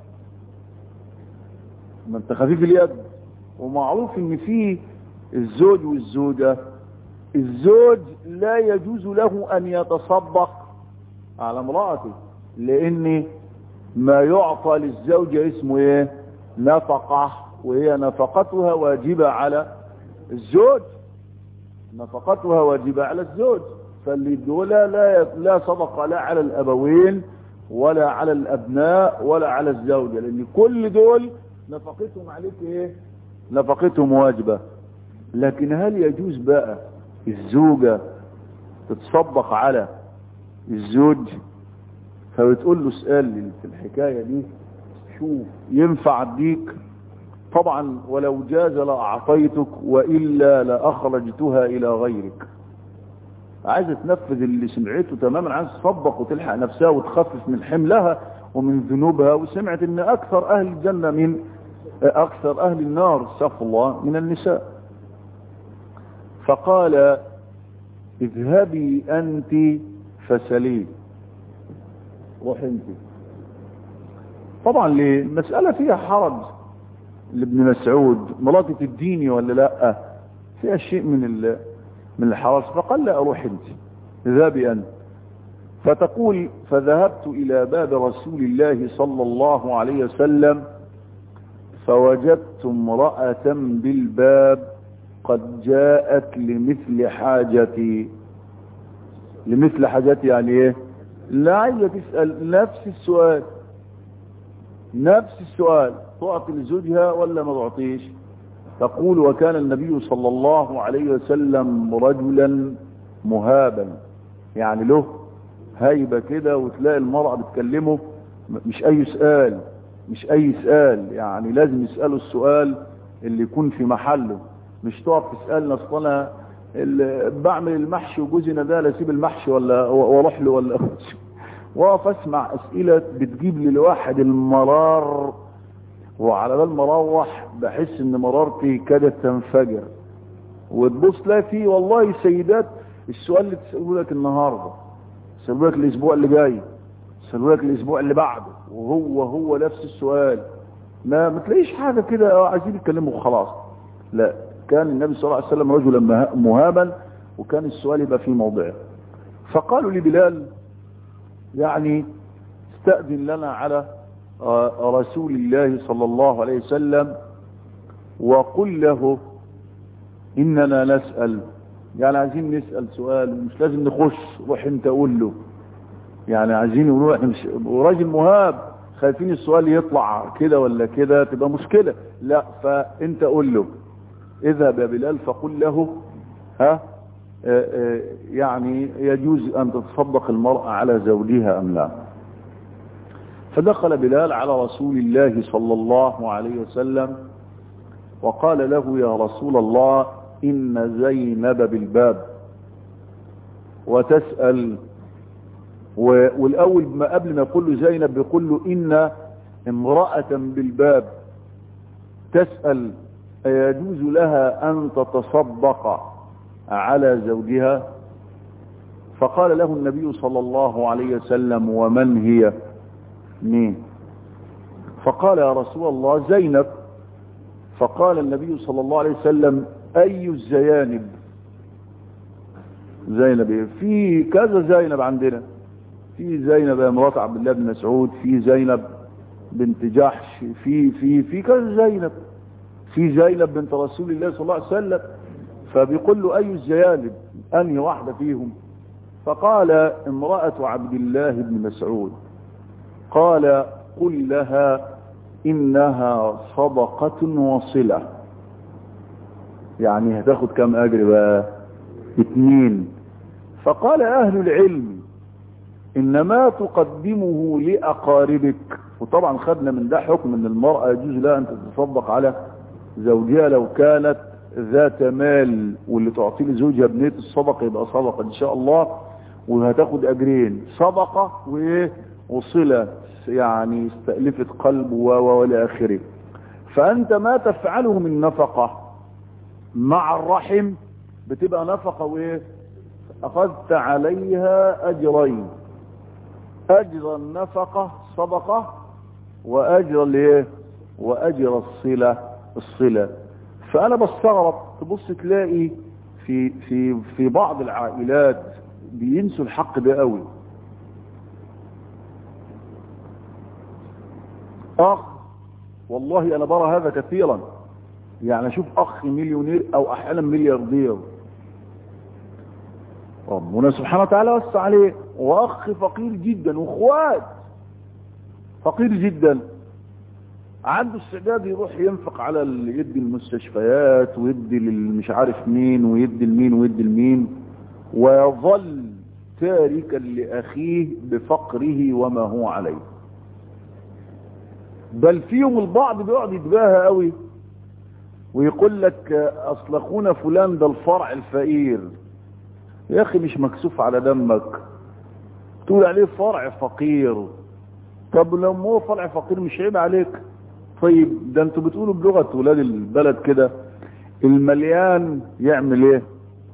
ما انت خفيف اليد ومعروف ان في الزوج والزوجة الزوج لا يجوز له أن يتصدق على امرأته لأن ما يعطى للزوجة اسمه ايه نفقة وهي نفقتها واجبة على الزوج نفقتها واجبة على الزوج فاللي دول لا لا صدق لا على الأبوين ولا على الأبناء ولا على الزوجة لأن كل دول نفقتهم عليك إيه نفقتهم واجبة لكن هل يجوز بقى الزوجة تتصدق على الزوج فبتقول له اسأل في الحكاية دي شوف ينفع اديك طبعا ولو جاز لأعطيتك وإلا لأخرجتها إلى غيرك عايزة تنفذ اللي سمعته تماما عايز تصدق وتلحق نفسها وتخفف من حملها ومن ذنوبها وسمعت ان اكثر اهل الجنة من اكثر اهل النار استغفر الله من النساء فقال اذهبي انت فسليه روح انت طبعا ليه المسألة فيها حرج لابن مسعود ملاقة الديني ولا لا فيها شيء من ال من الحرج فقال لا اروح انت ذهبي انت فتقول فذهبت الى باب رسول الله صلى الله عليه وسلم فوجدت امرأة بالباب قد جاءت لمثل حاجتي لمثل حاجتي يعني ايه لا عايزة تسأل نفس السؤال نفس السؤال تعطي لزوجها ولا ما تعطيش تقول وكان النبي صلى الله عليه وسلم رجلا مهابا يعني له هيبة كده وتلاقي المرأة بتكلمه مش اي سؤال مش اي سؤال يعني لازم يسأله السؤال اللي يكون في محله مش تقعد تسألنا اصل انا بعمل المحشي وجوزنا ده لا اسيب المحشي ولا واروح له ولا واقف اسمع اسئلة بتجيب لي الواحد المرار وعلى بال مروح بحس ان مرارتي كادت تنفجر وتبص تلاقي فيه والله سيدات السؤال اللي تسألوه لك النهارده تسألوه لك الاسبوع اللي جاي تسألوه لك الاسبوع اللي بعده وهو هو نفس السؤال ما ما تلاقيش حاجه كده عايزين يتكلموا وخلاص لا كان النبي صلى الله عليه وسلم رجلا مهابا وكان السؤال يبقى في موضعه فقالوا لبلال يعني استأذن لنا على رسول الله صلى الله عليه وسلم وقل له إننا نسأل يعني عايزين نسأل سؤال مش لازم نخش روح انت قول له يعني عايزين يقولوا احنا مش وراجل مهاب خايفين السؤال يطلع كده ولا كده تبقى مشكلة لا فانت قول له اذهب يا بلال فقل له ها آآ آآ يعني يجوز ان تتصدق المرأة على زوجها ام لا فدخل بلال على رسول الله صلى الله عليه وسلم وقال له يا رسول الله إن زينب بالباب وتسأل والأول ما قبل ما يقول له زينب بيقول له إن امرأة بالباب تسأل أيجوز لها أن تتصدق على زوجها فقال له النبي صلى الله عليه وسلم ومن هي مين فقال يا رسول الله زينب فقال النبي صلى الله عليه وسلم أي الزيانب زينب في كذا زينب عندنا في زينب يا مرات عبد الله بن مسعود في زينب بنت جحش في في في كذا زينب في زينب بنت رسول الله صلى الله عليه وسلم فبيقول له أي الزيانب أنهي واحدة فيهم فقال امرأة عبد الله بن مسعود قال قل لها إنها صدقة وصلة يعني هتاخد كم أجر بقى اتنين فقال أهل العلم إنما تقدمه لأقاربك وطبعا خدنا من ده حكم أن المرأة يجوز لها أن تتصدق على زوجها لو كانت ذات مال واللي تعطيه لزوجها بنية الصدقة يبقى صدقة إن شاء الله وهتاخد أجرين صدقة وإيه وصلة يعني استألفت قلب والى آخره فأنت ما تفعله من نفقة مع الرحم بتبقى نفقة وإيه أخذت عليها أجرين أجر النفقة صدقة وأجر الايه وأجر الصلة الصلة فأنا بستغرب تبص تلاقي في في في بعض العائلات بينسوا الحق ده قوي أخ والله أنا برى هذا كثيرا يعني أشوف أخ مليونير أو أحيانا ملياردير ربنا سبحانه وتعالى وسع عليه وأخ فقير جدا وأخوات فقير جدا عنده استعداد يروح ينفق على يدي المستشفيات ويدي للمش عارف مين ويدي لمين ويدي لمين ويظل تاركا لأخيه بفقره وما هو عليه بل فيهم البعض بيقعد يتباهى قوي ويقول لك اصل اخونا فلان ده الفرع الفقير يا اخي مش مكسوف على دمك تقول عليه فرع فقير طب لو هو فرع فقير مش عيب عليك طيب ده انتوا بتقولوا بلغة ولاد البلد كده المليان يعمل ايه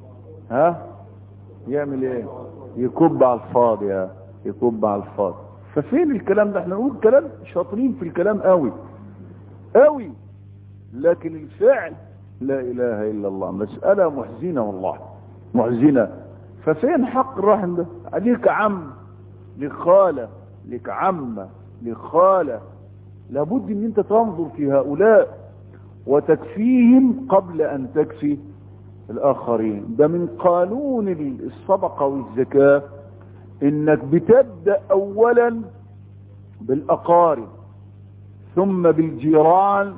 ها يعمل ايه يكب على الفاضي يكب على الفاضي ففين الكلام ده احنا نقول كلام شاطرين في الكلام قوي قوي لكن الفعل لا اله الا الله مسألة محزنة والله محزنة ففين حق الرحم ده عليك عم لك خالة لك عمة لك خالة لابد ان انت تنظر في هؤلاء وتكفيهم قبل ان تكفي الاخرين ده من قانون الصدقة والزكاة انك بتبدأ اولا بالاقارب ثم بالجيران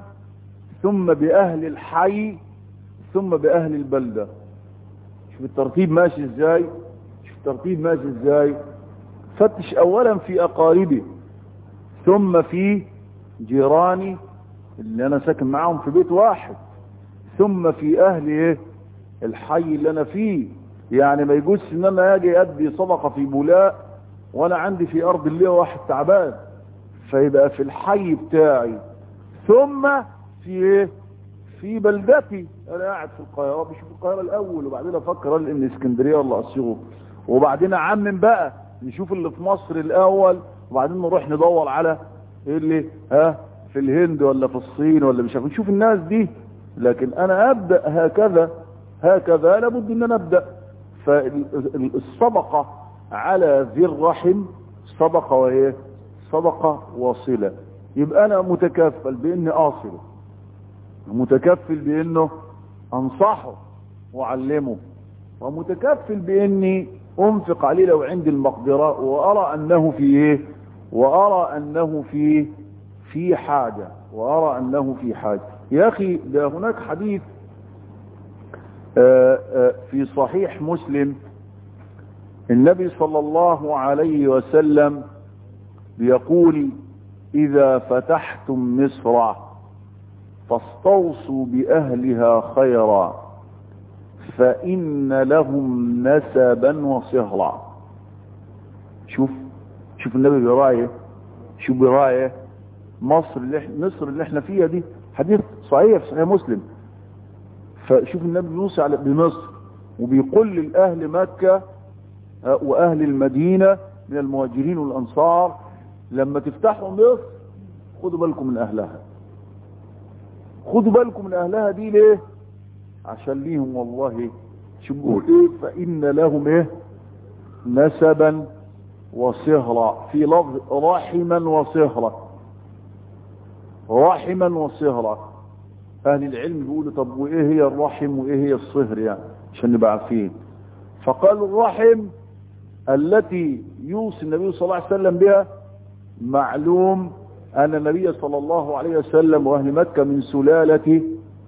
ثم باهل الحي ثم باهل البلدة شوف الترتيب ماشي ازاي شوف الترتيب ماشي ازاي فتش اولا في اقاربي ثم في جيراني اللي انا ساكن معاهم في بيت واحد ثم في اهل ايه الحي اللي انا فيه يعني ما يجوز ان انا اجي ادي صدقه في بولاء وانا عندي في ارض الله واحد تعبان فيبقى في الحي بتاعي ثم في ايه في بلدتي انا قاعد في القاهره بشوف القاهره الاول وبعدين افكر ان اسكندريه ولا اسيوط وبعدين اعمم بقى نشوف اللي في مصر الاول وبعدين نروح ندور على ايه اللي ها في الهند ولا في الصين ولا مش عارف نشوف الناس دي لكن انا ابدا هكذا هكذا لابد ان انا ابدا فالصدقه على ذي الرحم صدقه وهي صدقة واصلة يبقى انا متكفل باني اصله متكفل بانه انصحه واعلمه ومتكفل باني انفق عليه لو عندي المقدرة وارى انه في ايه وارى انه في في حاجة وارى انه في حاجة يا اخي ده هناك حديث آآ آآ في صحيح مسلم النبي صلى الله عليه وسلم بيقول اذا فتحتم مصر فاستوصوا باهلها خيرا فان لهم نسبا وصهرا شوف شوف النبي بيراعي شوف بيراعي مصر اللي احنا مصر اللي احنا فيها دي حديث صحيح في صحيح مسلم فشوف النبي بيوصي على بمصر وبيقول لأهل مكة وأهل المدينة من المهاجرين والأنصار لما تفتحوا مصر خدوا بالكم من أهلها خدوا بالكم من أهلها دي ليه عشان ليهم والله شو بيقول ايه فإن لهم ايه نسبا وصهرا في لفظ رحما وصهرا رحما وصهرا اهل العلم بيقولوا طب وايه هي الرحم وايه هي الصهر يعني عشان نبقى عارفين فقالوا الرحم التي يوصي النبي صلى الله عليه وسلم بها معلوم ان النبي صلى الله عليه وسلم واهل مكة من سلالة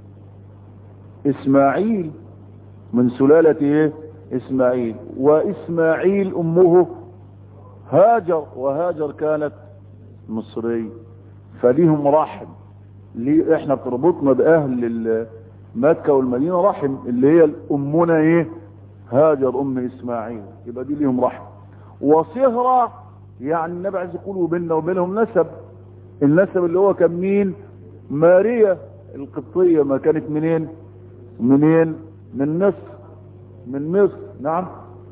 اسماعيل من سلالة ايه اسماعيل واسماعيل امه هاجر وهاجر كانت مصري فليهم رحم ليه احنا بتربطنا باهل مكة والمدينة رحم اللي هي امنا ايه هاجر ام اسماعيل يبقى دي ليهم رحم وصهرة يعني النبي عايز يقول وبيننا وبينهم نسب النسب اللي هو كان مين ماريا القبطية ما كانت منين منين من مصر من مصر نعم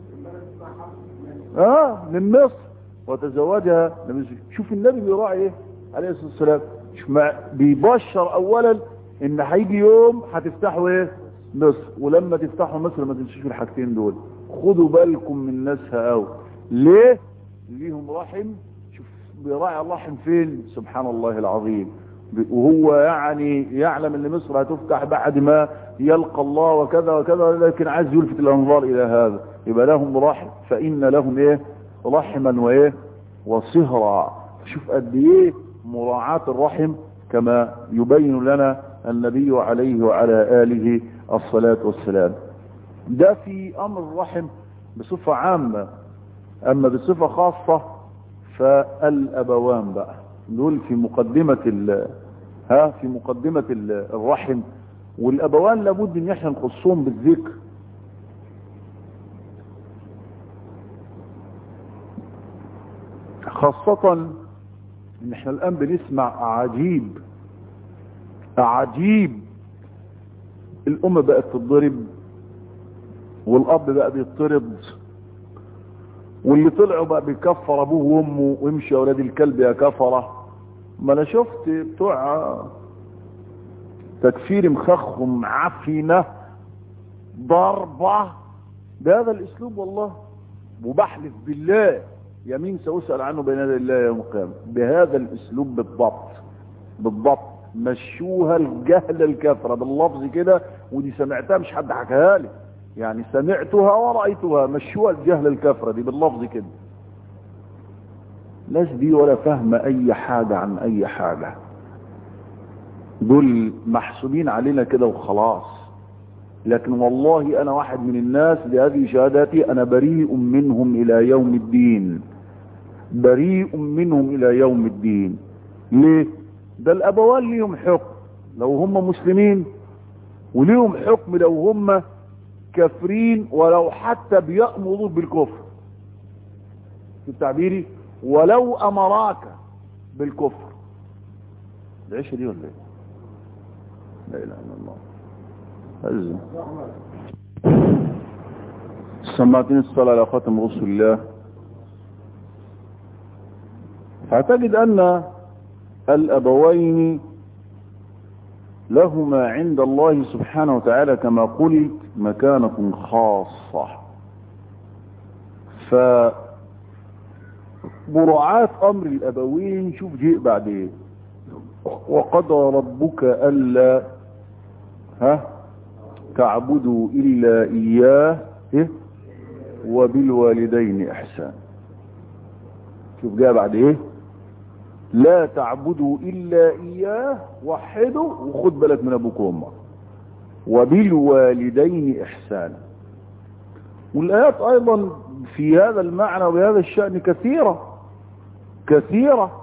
اه من مصر وتزوجها شوف النبي بيراعي ايه عليه الصلاة والسلام شوف ما بيبشر اولا ان هيجي يوم هتفتحوا ايه مصر ولما تفتحوا مصر ما تنسوش الحاجتين دول خدوا بالكم من ناسها قوي ليه ليهم رحم شوف بيراعي الرحم فين سبحان الله العظيم وهو يعني يعلم ان مصر هتفتح بعد ما يلقى الله وكذا وكذا لكن عايز يلفت الانظار الى هذا يبقى لهم رحم فان لهم ايه رحما وايه وصهرا شوف قد ايه مراعاة الرحم كما يبين لنا النبي عليه وعلى آله الصلاة والسلام ده في أمر الرحم بصفة عامة أما بصفة خاصة فالأبوان بقى دول في مقدمة ال ها في مقدمة الرحم والأبوان لابد ان احنا نخصهم بالذكر خاصة ان احنا الان بنسمع عجيب عجيب الام بقت تتضرب والاب بقى بيطرد واللي طلعوا بقى بيكفر ابوه وامه وامشي يا اولاد الكلب يا كفره ما انا شفت بتوع تكفير مخخم عفنه ضربه بهذا الاسلوب والله وبحلف بالله يمين سأسأل عنه بين يدي الله يوم القيامة بهذا الاسلوب بالضبط بالضبط مشوها الجهل الكفرة باللفظ كده ودي سمعتها مش حد حكاها لي يعني سمعتها ورأيتها مشوها الجهل الكفرة دي باللفظ كده ناس دي ولا فاهمة اي حاجة عن اي حاجة دول محسوبين علينا كده وخلاص لكن والله انا واحد من الناس بهذه شهاداتي انا بريء منهم الى يوم الدين بريء منهم الى يوم الدين ليه ده الابوان ليهم حكم لو هم مسلمين وليهم حكم لو هم كافرين ولو حتى بيأمروا بالكفر في تعبيري ولو امراك بالكفر العيشه دي ولا ايه لا اله الا الله هزم سمعتني الصلاة على خاتم رسول الله فاعتقد أن الأبوين لهما عند الله سبحانه وتعالى كما قلت مكانة خاصة مراعاة امر الابوين شوف جيء بعد ايه وقضى ربك الا ها تعبدوا الا اياه إيه؟ وبالوالدين احسان شوف جاء بعد ايه لا تعبدوا الا اياه وحدوا وخد بالك من ابوك وامك وبالوالدين احسانا والايات ايضا في هذا المعنى وبهذا الشأن كثيرة كثيرة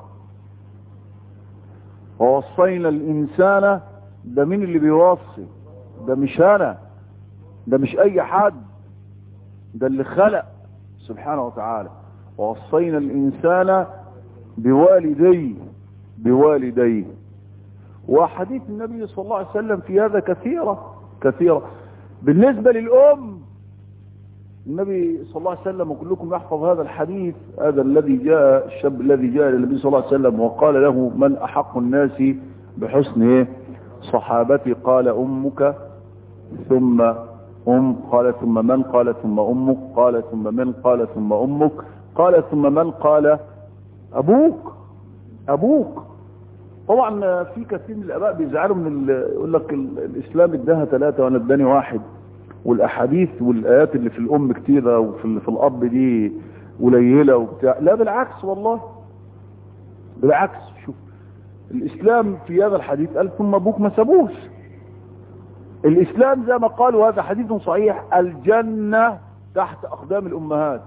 ووصينا الانسان ده مين اللي بيوصي ده مش انا ده مش اي حد ده اللي خلق سبحانه وتعالى ووصينا الانسان بوالديه بوالديه وحديث النبي صلى الله عليه وسلم في هذا كثيرة كثيرة بالنسبة للأم النبي صلى الله عليه وسلم وكلكم يحفظ هذا الحديث هذا الذي جاء الشاب الذي جاء للنبي صلى الله عليه وسلم وقال له من أحق الناس بحسن صحابتي قال أمك ثم أم قال ثم من قال ثم أمك قال ثم من قال ثم أمك قال ثم من قال أبوك أبوك طبعا في كثير من الآباء بيزعلوا من يقول لك الإسلام اداها ثلاثة وأنا اداني واحد والأحاديث والآيات اللي في الأم كتيرة وفي في الأب دي قليلة وبتاع لا بالعكس والله بالعكس شوف الإسلام في هذا الحديث قال ثم أبوك ما سابوش الإسلام زي ما قالوا هذا حديث صحيح الجنة تحت أقدام الأمهات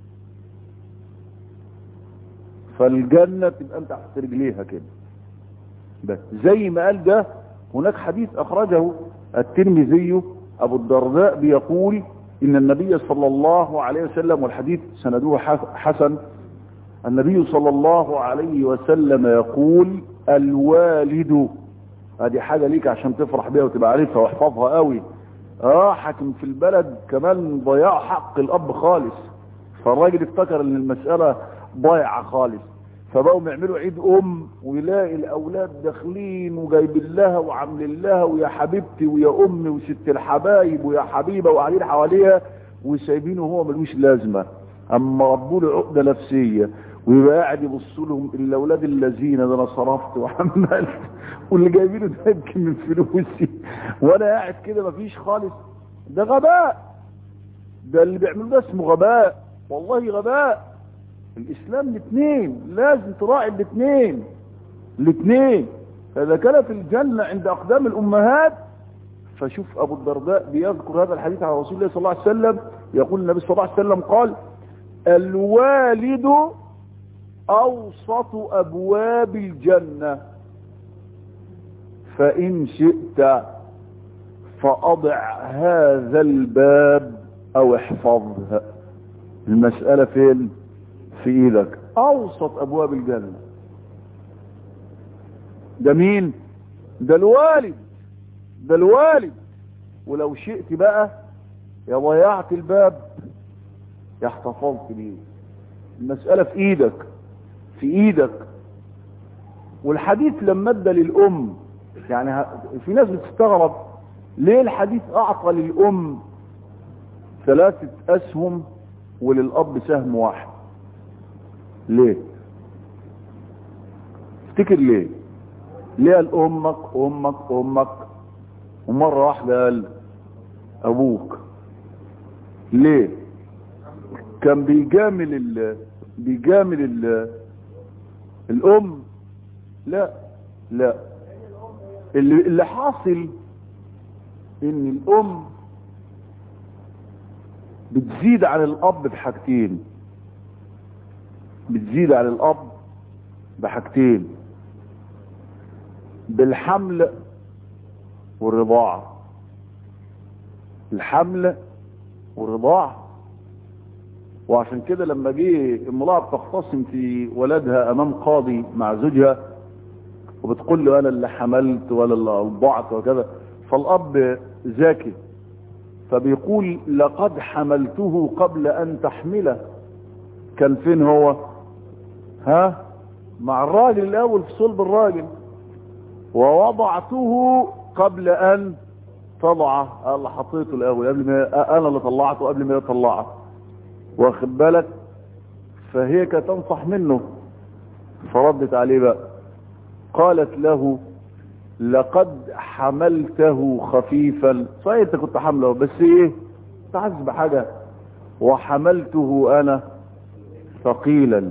فالجنة تبقى انت تحت رجليها كده بس زي ما قال ده هناك حديث أخرجه الترمذي أبو الدرداء بيقول إن النبي صلى الله عليه وسلم والحديث سندوه حسن النبي صلى الله عليه وسلم يقول الوالد هذه حاجة ليك عشان تفرح بيها وتبقى عارفها واحفظها قوي اه حاكم في البلد كمان ضياع حق الاب خالص فالراجل افتكر ان المسألة ضايعة خالص فبقوا يعملوا عيد ام ويلاقي الاولاد داخلين وجايبين لها وعاملين لها ويا حبيبتي ويا امي وست الحبايب ويا حبيبه وقاعدين حواليها وسايبينه وهو ملوش لازمه اما ربوا له عقده نفسيه ويبقى قاعد يبص لهم الاولاد الذين ده انا صرفت وعملت واللي جايبينه ده يمكن من فلوسي وانا قاعد كده مفيش خالص ده غباء ده اللي بيعملوه ده اسمه غباء والله غباء الاسلام الاثنين لازم تراعي الاثنين الاثنين فاذا كانت الجنة عند اقدام الامهات فشوف ابو الدرداء بيذكر هذا الحديث عن رسول الله صلى الله عليه وسلم يقول النبي صلى الله عليه وسلم قال الوالد اوسط ابواب الجنة فان شئت فاضع هذا الباب او احفظها المسألة فين في ايدك اوسط ابواب الجنة ده مين ده الوالد ده الوالد ولو شئت بقى يا ضيعت الباب يا احتفظت بيه المسألة في ايدك في ايدك والحديث لما ادى للام يعني في ناس بتستغرب ليه الحديث اعطى للام ثلاثة اسهم وللاب سهم واحد ليه افتكر ليه ليه قال امك امك امك ومرة واحدة قال ابوك ليه كان بيجامل ال بيجامل ال الام لا لا اللي, اللي حاصل ان الام بتزيد عن الاب بحاجتين بتزيد عن الاب بحاجتين بالحمل والرضاعة الحمل والرضاعة وعشان كده لما جه امرأة بتختصم في ولدها امام قاضي مع زوجها وبتقول له انا اللي حملت ولا اللي رضعت وكذا فالاب ذكي فبيقول لقد حملته قبل ان تحمله كان فين هو ها مع الراجل الاول في صلب الراجل ووضعته قبل ان تضعه اللي حطيته الاول قبل ما انا اللي طلعته قبل ما يطلعه واخد بالك فهي كانت تنصح منه فردت عليه بقى قالت له لقد حملته خفيفا صحيح انت كنت حمله بس ايه تعز بحاجة وحملته انا ثقيلا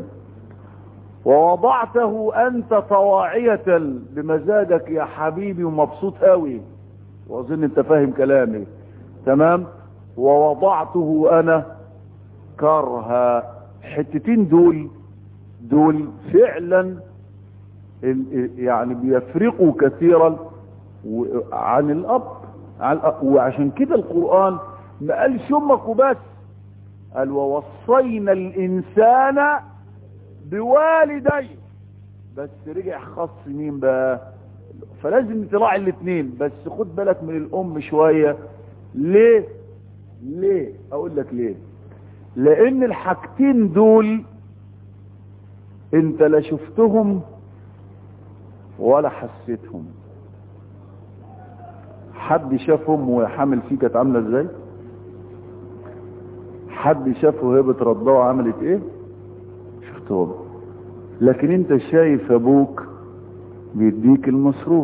ووضعته انت طواعية بمزاجك يا حبيبي ومبسوط قوي واظن انت فاهم كلامي تمام ووضعته انا كرها حتتين دول دول فعلا يعني بيفرقوا كثيرا عن الاب عن الأب وعشان كده القرآن ما قالش امك وبس قال ووصينا الانسان بوالديه بس رجع خص مين بقى فلازم تراعي الاثنين بس خد بالك من الام شوية ليه ليه اقول لك ليه لان الحاجتين دول انت لا شفتهم ولا حسيتهم حد شافهم وهي حامل فيه كانت عامله ازاي حد شافه وهي بترضعه عملت ايه شفتهم لكن انت شايف ابوك بيديك المصروف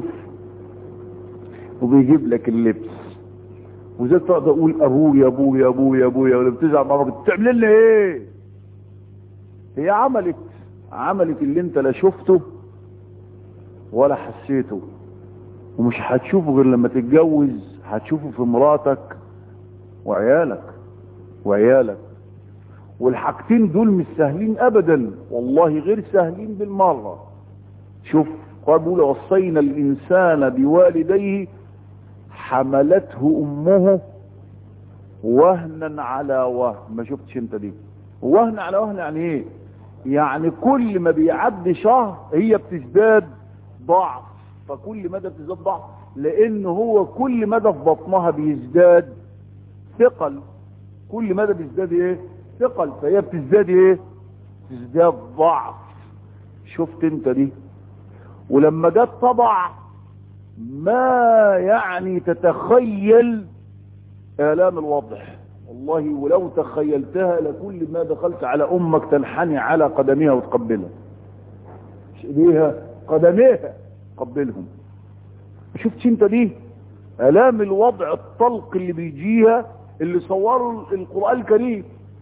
وبيجيب لك اللبس وزي تقعد اقول ابويا ابويا ابويا ابويا ولا بتزعل مامك بتعمل لنا ايه هي عملت عملت اللي انت لا شفته ولا حسيته ومش هتشوفه غير لما تتجوز هتشوفه في مراتك وعيالك وعيالك والحاجتين دول مش سهلين ابدا والله غير سهلين بالمرة شوف قال بيقول وصينا الانسان بوالديه حملته امه وهنا على وهن ما شفتش انت دي وهن على وهن يعني ايه يعني كل ما بيعدي شهر هي بتزداد ضعف فكل مدى بتزداد ضعف لان هو كل مدى في بطنها بيزداد ثقل كل مدى بيزداد ايه ثقل فهي بتزداد ايه تزداد ضعف شفت انت دي ولما جت طبع ما يعني تتخيل آلام الوضع والله ولو تخيلتها لكل ما دخلت على أمك تنحني على قدميها وتقبلها مش ايديها قدميها قبلهم شفتش انت دي آلام الوضع الطلق اللي بيجيها اللي صوروا القرآن الكريم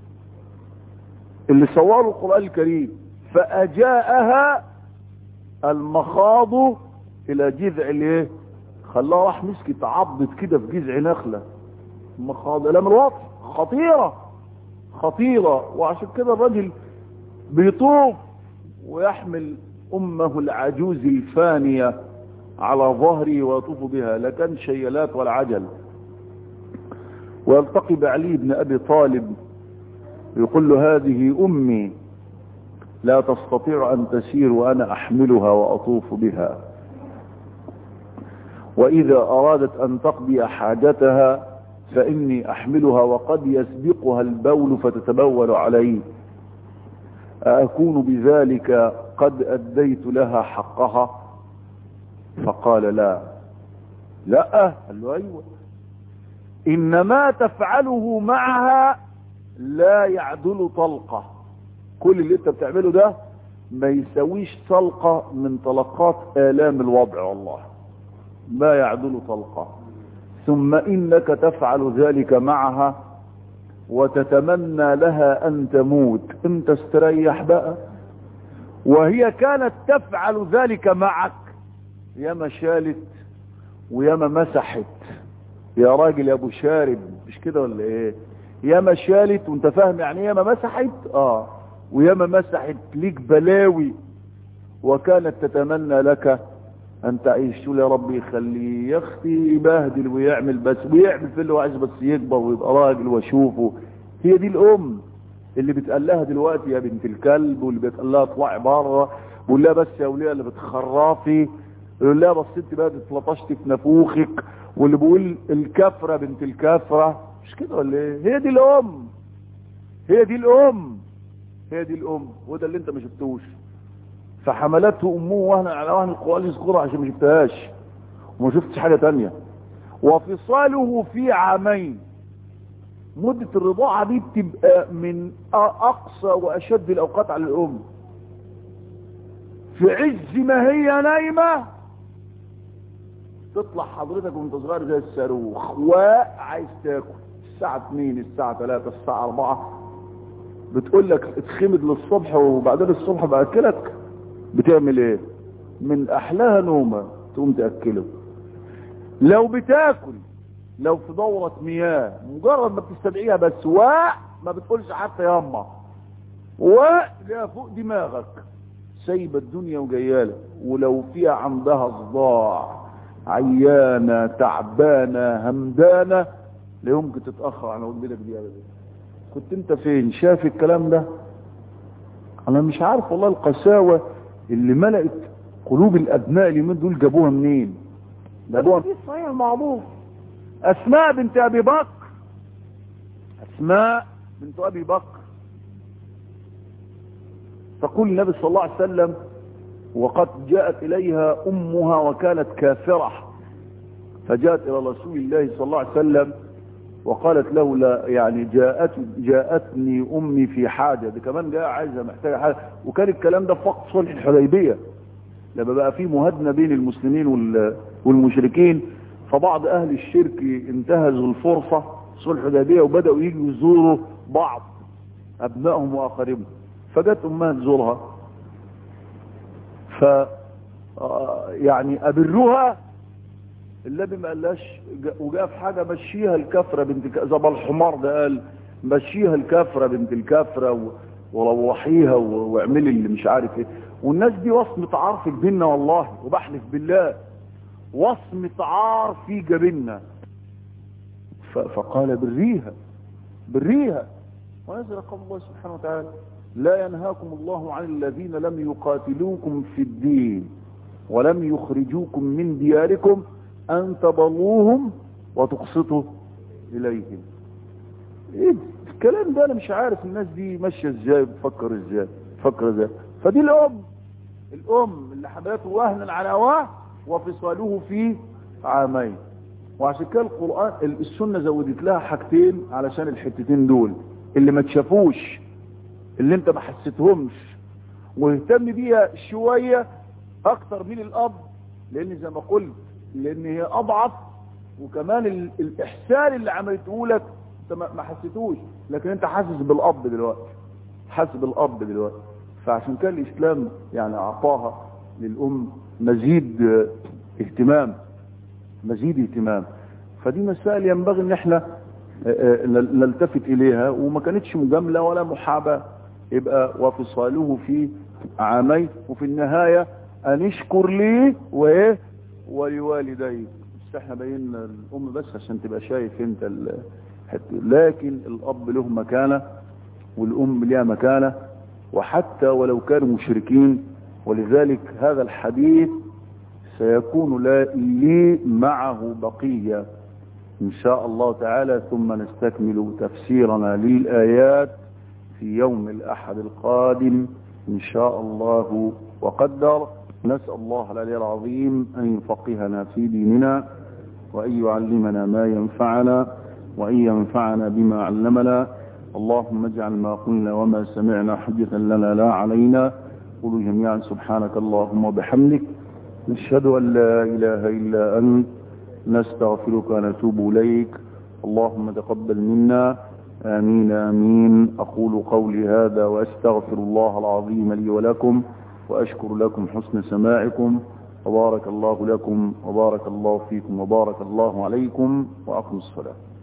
اللي صوروا القرآن الكريم فأجاءها المخاض الى جذع الايه خلاها راح مسكت عضت كده في جذع نخله مخاض الام الوطن خطيره خطيره وعشان كده الراجل بيطوف ويحمل امه العجوز الفانيه على ظهره ويطوف بها لا كان شيلات ولا عجل ويلتقي بعلي بن ابي طالب يقول له هذه امي لا تستطيع ان تسير وانا احملها واطوف بها وإذا أرادت أن تقضي حاجتها فإني أحملها وقد يسبقها البول فتتبول عليه أكون بذلك قد أديت لها حقها فقال لا لا قال له أيوة إنما تفعله معها لا يعدل طلقة كل اللي انت بتعمله ده ما يسويش طلقة من طلقات آلام الوضع والله ما يعدل طلقة ثم إنك تفعل ذلك معها وتتمنى لها أن تموت انت استريح بقى وهي كانت تفعل ذلك معك ياما شالت وياما مسحت يا راجل يا ابو شارب مش كده ولا ايه ياما شالت وانت فاهم يعني ياما مسحت اه وياما مسحت ليك بلاوي وكانت تتمنى لك ان تعيش تقول يا رب يخليه يا اختي يبهدل ويعمل بس ويعمل في اللي هو عايز بس يكبر ويبقى راجل واشوفه هي دي الام اللي بتقال لها دلوقتي يا بنت الكلب واللي بتقال لها اطلعي بره بقول لها بس يا وليه اللي بتخرافي يقول لها بس انت بقى اتلطشت في نافوخك واللي بيقول الكفره بنت الكفره مش كده ولا ايه هي دي الام هي دي الام هي دي الام وده اللي انت ما شفتوش فحملته امه وهنا على وهن القرآن يذكرها عشان ما شفتهاش وما شفتش حاجة تانية وفصاله في عامين مدة الرضاعة دي بتبقى من اقصى واشد الاوقات على الام في عز ما هي نايمة تطلع حضرتك وانت صغير زي الصاروخ وعايز تاكل الساعة 2 الساعة 3 الساعة 4 بتقول لك اتخمد للصبح وبعدين الصبح باكلك بتعمل ايه من احلاها نومة تقوم تأكله لو بتاكل لو في دورة مياه مجرد ما بتستدعيها بس و ما بتقولش حتى ياما و لا فوق دماغك سايبة الدنيا وجيالة ولو فيها عندها صداع عيانة تعبانة همدانة لا يمكن تتأخر عن والدتك دي ابدا كنت انت فين شاف الكلام ده انا مش عارف والله القساوة اللي ملأت قلوب الابناء اليومين دول جابوها منين جابوها في صحيح المعروف اسماء بنت ابي بكر اسماء بنت ابي بكر تقول النبي صلى الله عليه وسلم وقد جاءت اليها امها وكانت كافرة فجاءت الى رسول الله صلى الله عليه وسلم وقالت له لا يعني جاءت جاءتني امي في حاجة دي كمان جاء عايزة محتاجة حاجة وكان الكلام ده في وقت صلح الحديبية لما بقى في مهادنة بين المسلمين والمشركين فبعض اهل الشرك انتهزوا الفرصة صلح الحديبية وبدأوا يجوا يزوروا بعض ابنائهم واقاربهم فجت امها تزورها ف يعني ابروها النبي ما قالهاش وجاء في حاجه مشيها الكفره بنت ك... زي ما الحمار ده قال مشيها الكفره بنت الكفره وروحيها واعملي اللي مش عارف ايه والناس دي وصمه عار في جبيننا والله وبحلف بالله وصمه عار في جبيننا ف... فقال بريها بريها ونزل قول الله سبحانه وتعالى لا ينهاكم الله عن الذين لم يقاتلوكم في الدين ولم يخرجوكم من دياركم أن تضلوهم وتقسطوا إليهم إيه الكلام ده أنا مش عارف الناس دي ماشية إزاي بتفكر إزاي بتفكر إزاي فدي الأم الأم اللي حملته وهنا على واه وفصاله في عامين وعشان كده القرآن السنة زودت لها حاجتين علشان الحتتين دول اللي ما تشافوش اللي انت ما حسيتهمش واهتم بيها شوية اكتر من الاب لان زي ما قلت لان هي اضعف وكمان ال... الاحسان اللي عملته لك انت ما حسيتوش لكن انت حاسس بالاب دلوقتي حاسس بالاب دلوقتي فعشان كده الاسلام يعني اعطاها للام مزيد اهتمام مزيد اهتمام فدي مسائل ينبغي ان احنا نلتفت اليها وما كانتش مجامله ولا محاباه يبقى وفصاله في عامين وفي النهايه ان اشكر لي وايه ولوالديك بس احنا بينا الام بس عشان تبقى شايف انت لكن الاب له مكانه والام لها مكانه وحتى ولو كانوا مشركين ولذلك هذا الحديث سيكون لي معه بقيه ان شاء الله تعالى ثم نستكمل تفسيرنا للآيات في يوم الأحد القادم إن شاء الله وقدر نسأل الله العلي العظيم أن يفقهنا في ديننا وأن يعلمنا ما ينفعنا وأن ينفعنا بما علمنا اللهم اجعل ما قلنا وما سمعنا حجة لنا لا علينا قولوا جميعا سبحانك اللهم وبحمدك نشهد أن لا إله إلا أنت نستغفرك ونتوب إليك اللهم تقبل منا آمين آمين أقول قولي هذا وأستغفر الله العظيم لي ولكم وأشكر لكم حسن سماعكم وبارك الله لكم وبارك الله فيكم وبارك الله عليكم وأقم الصلاة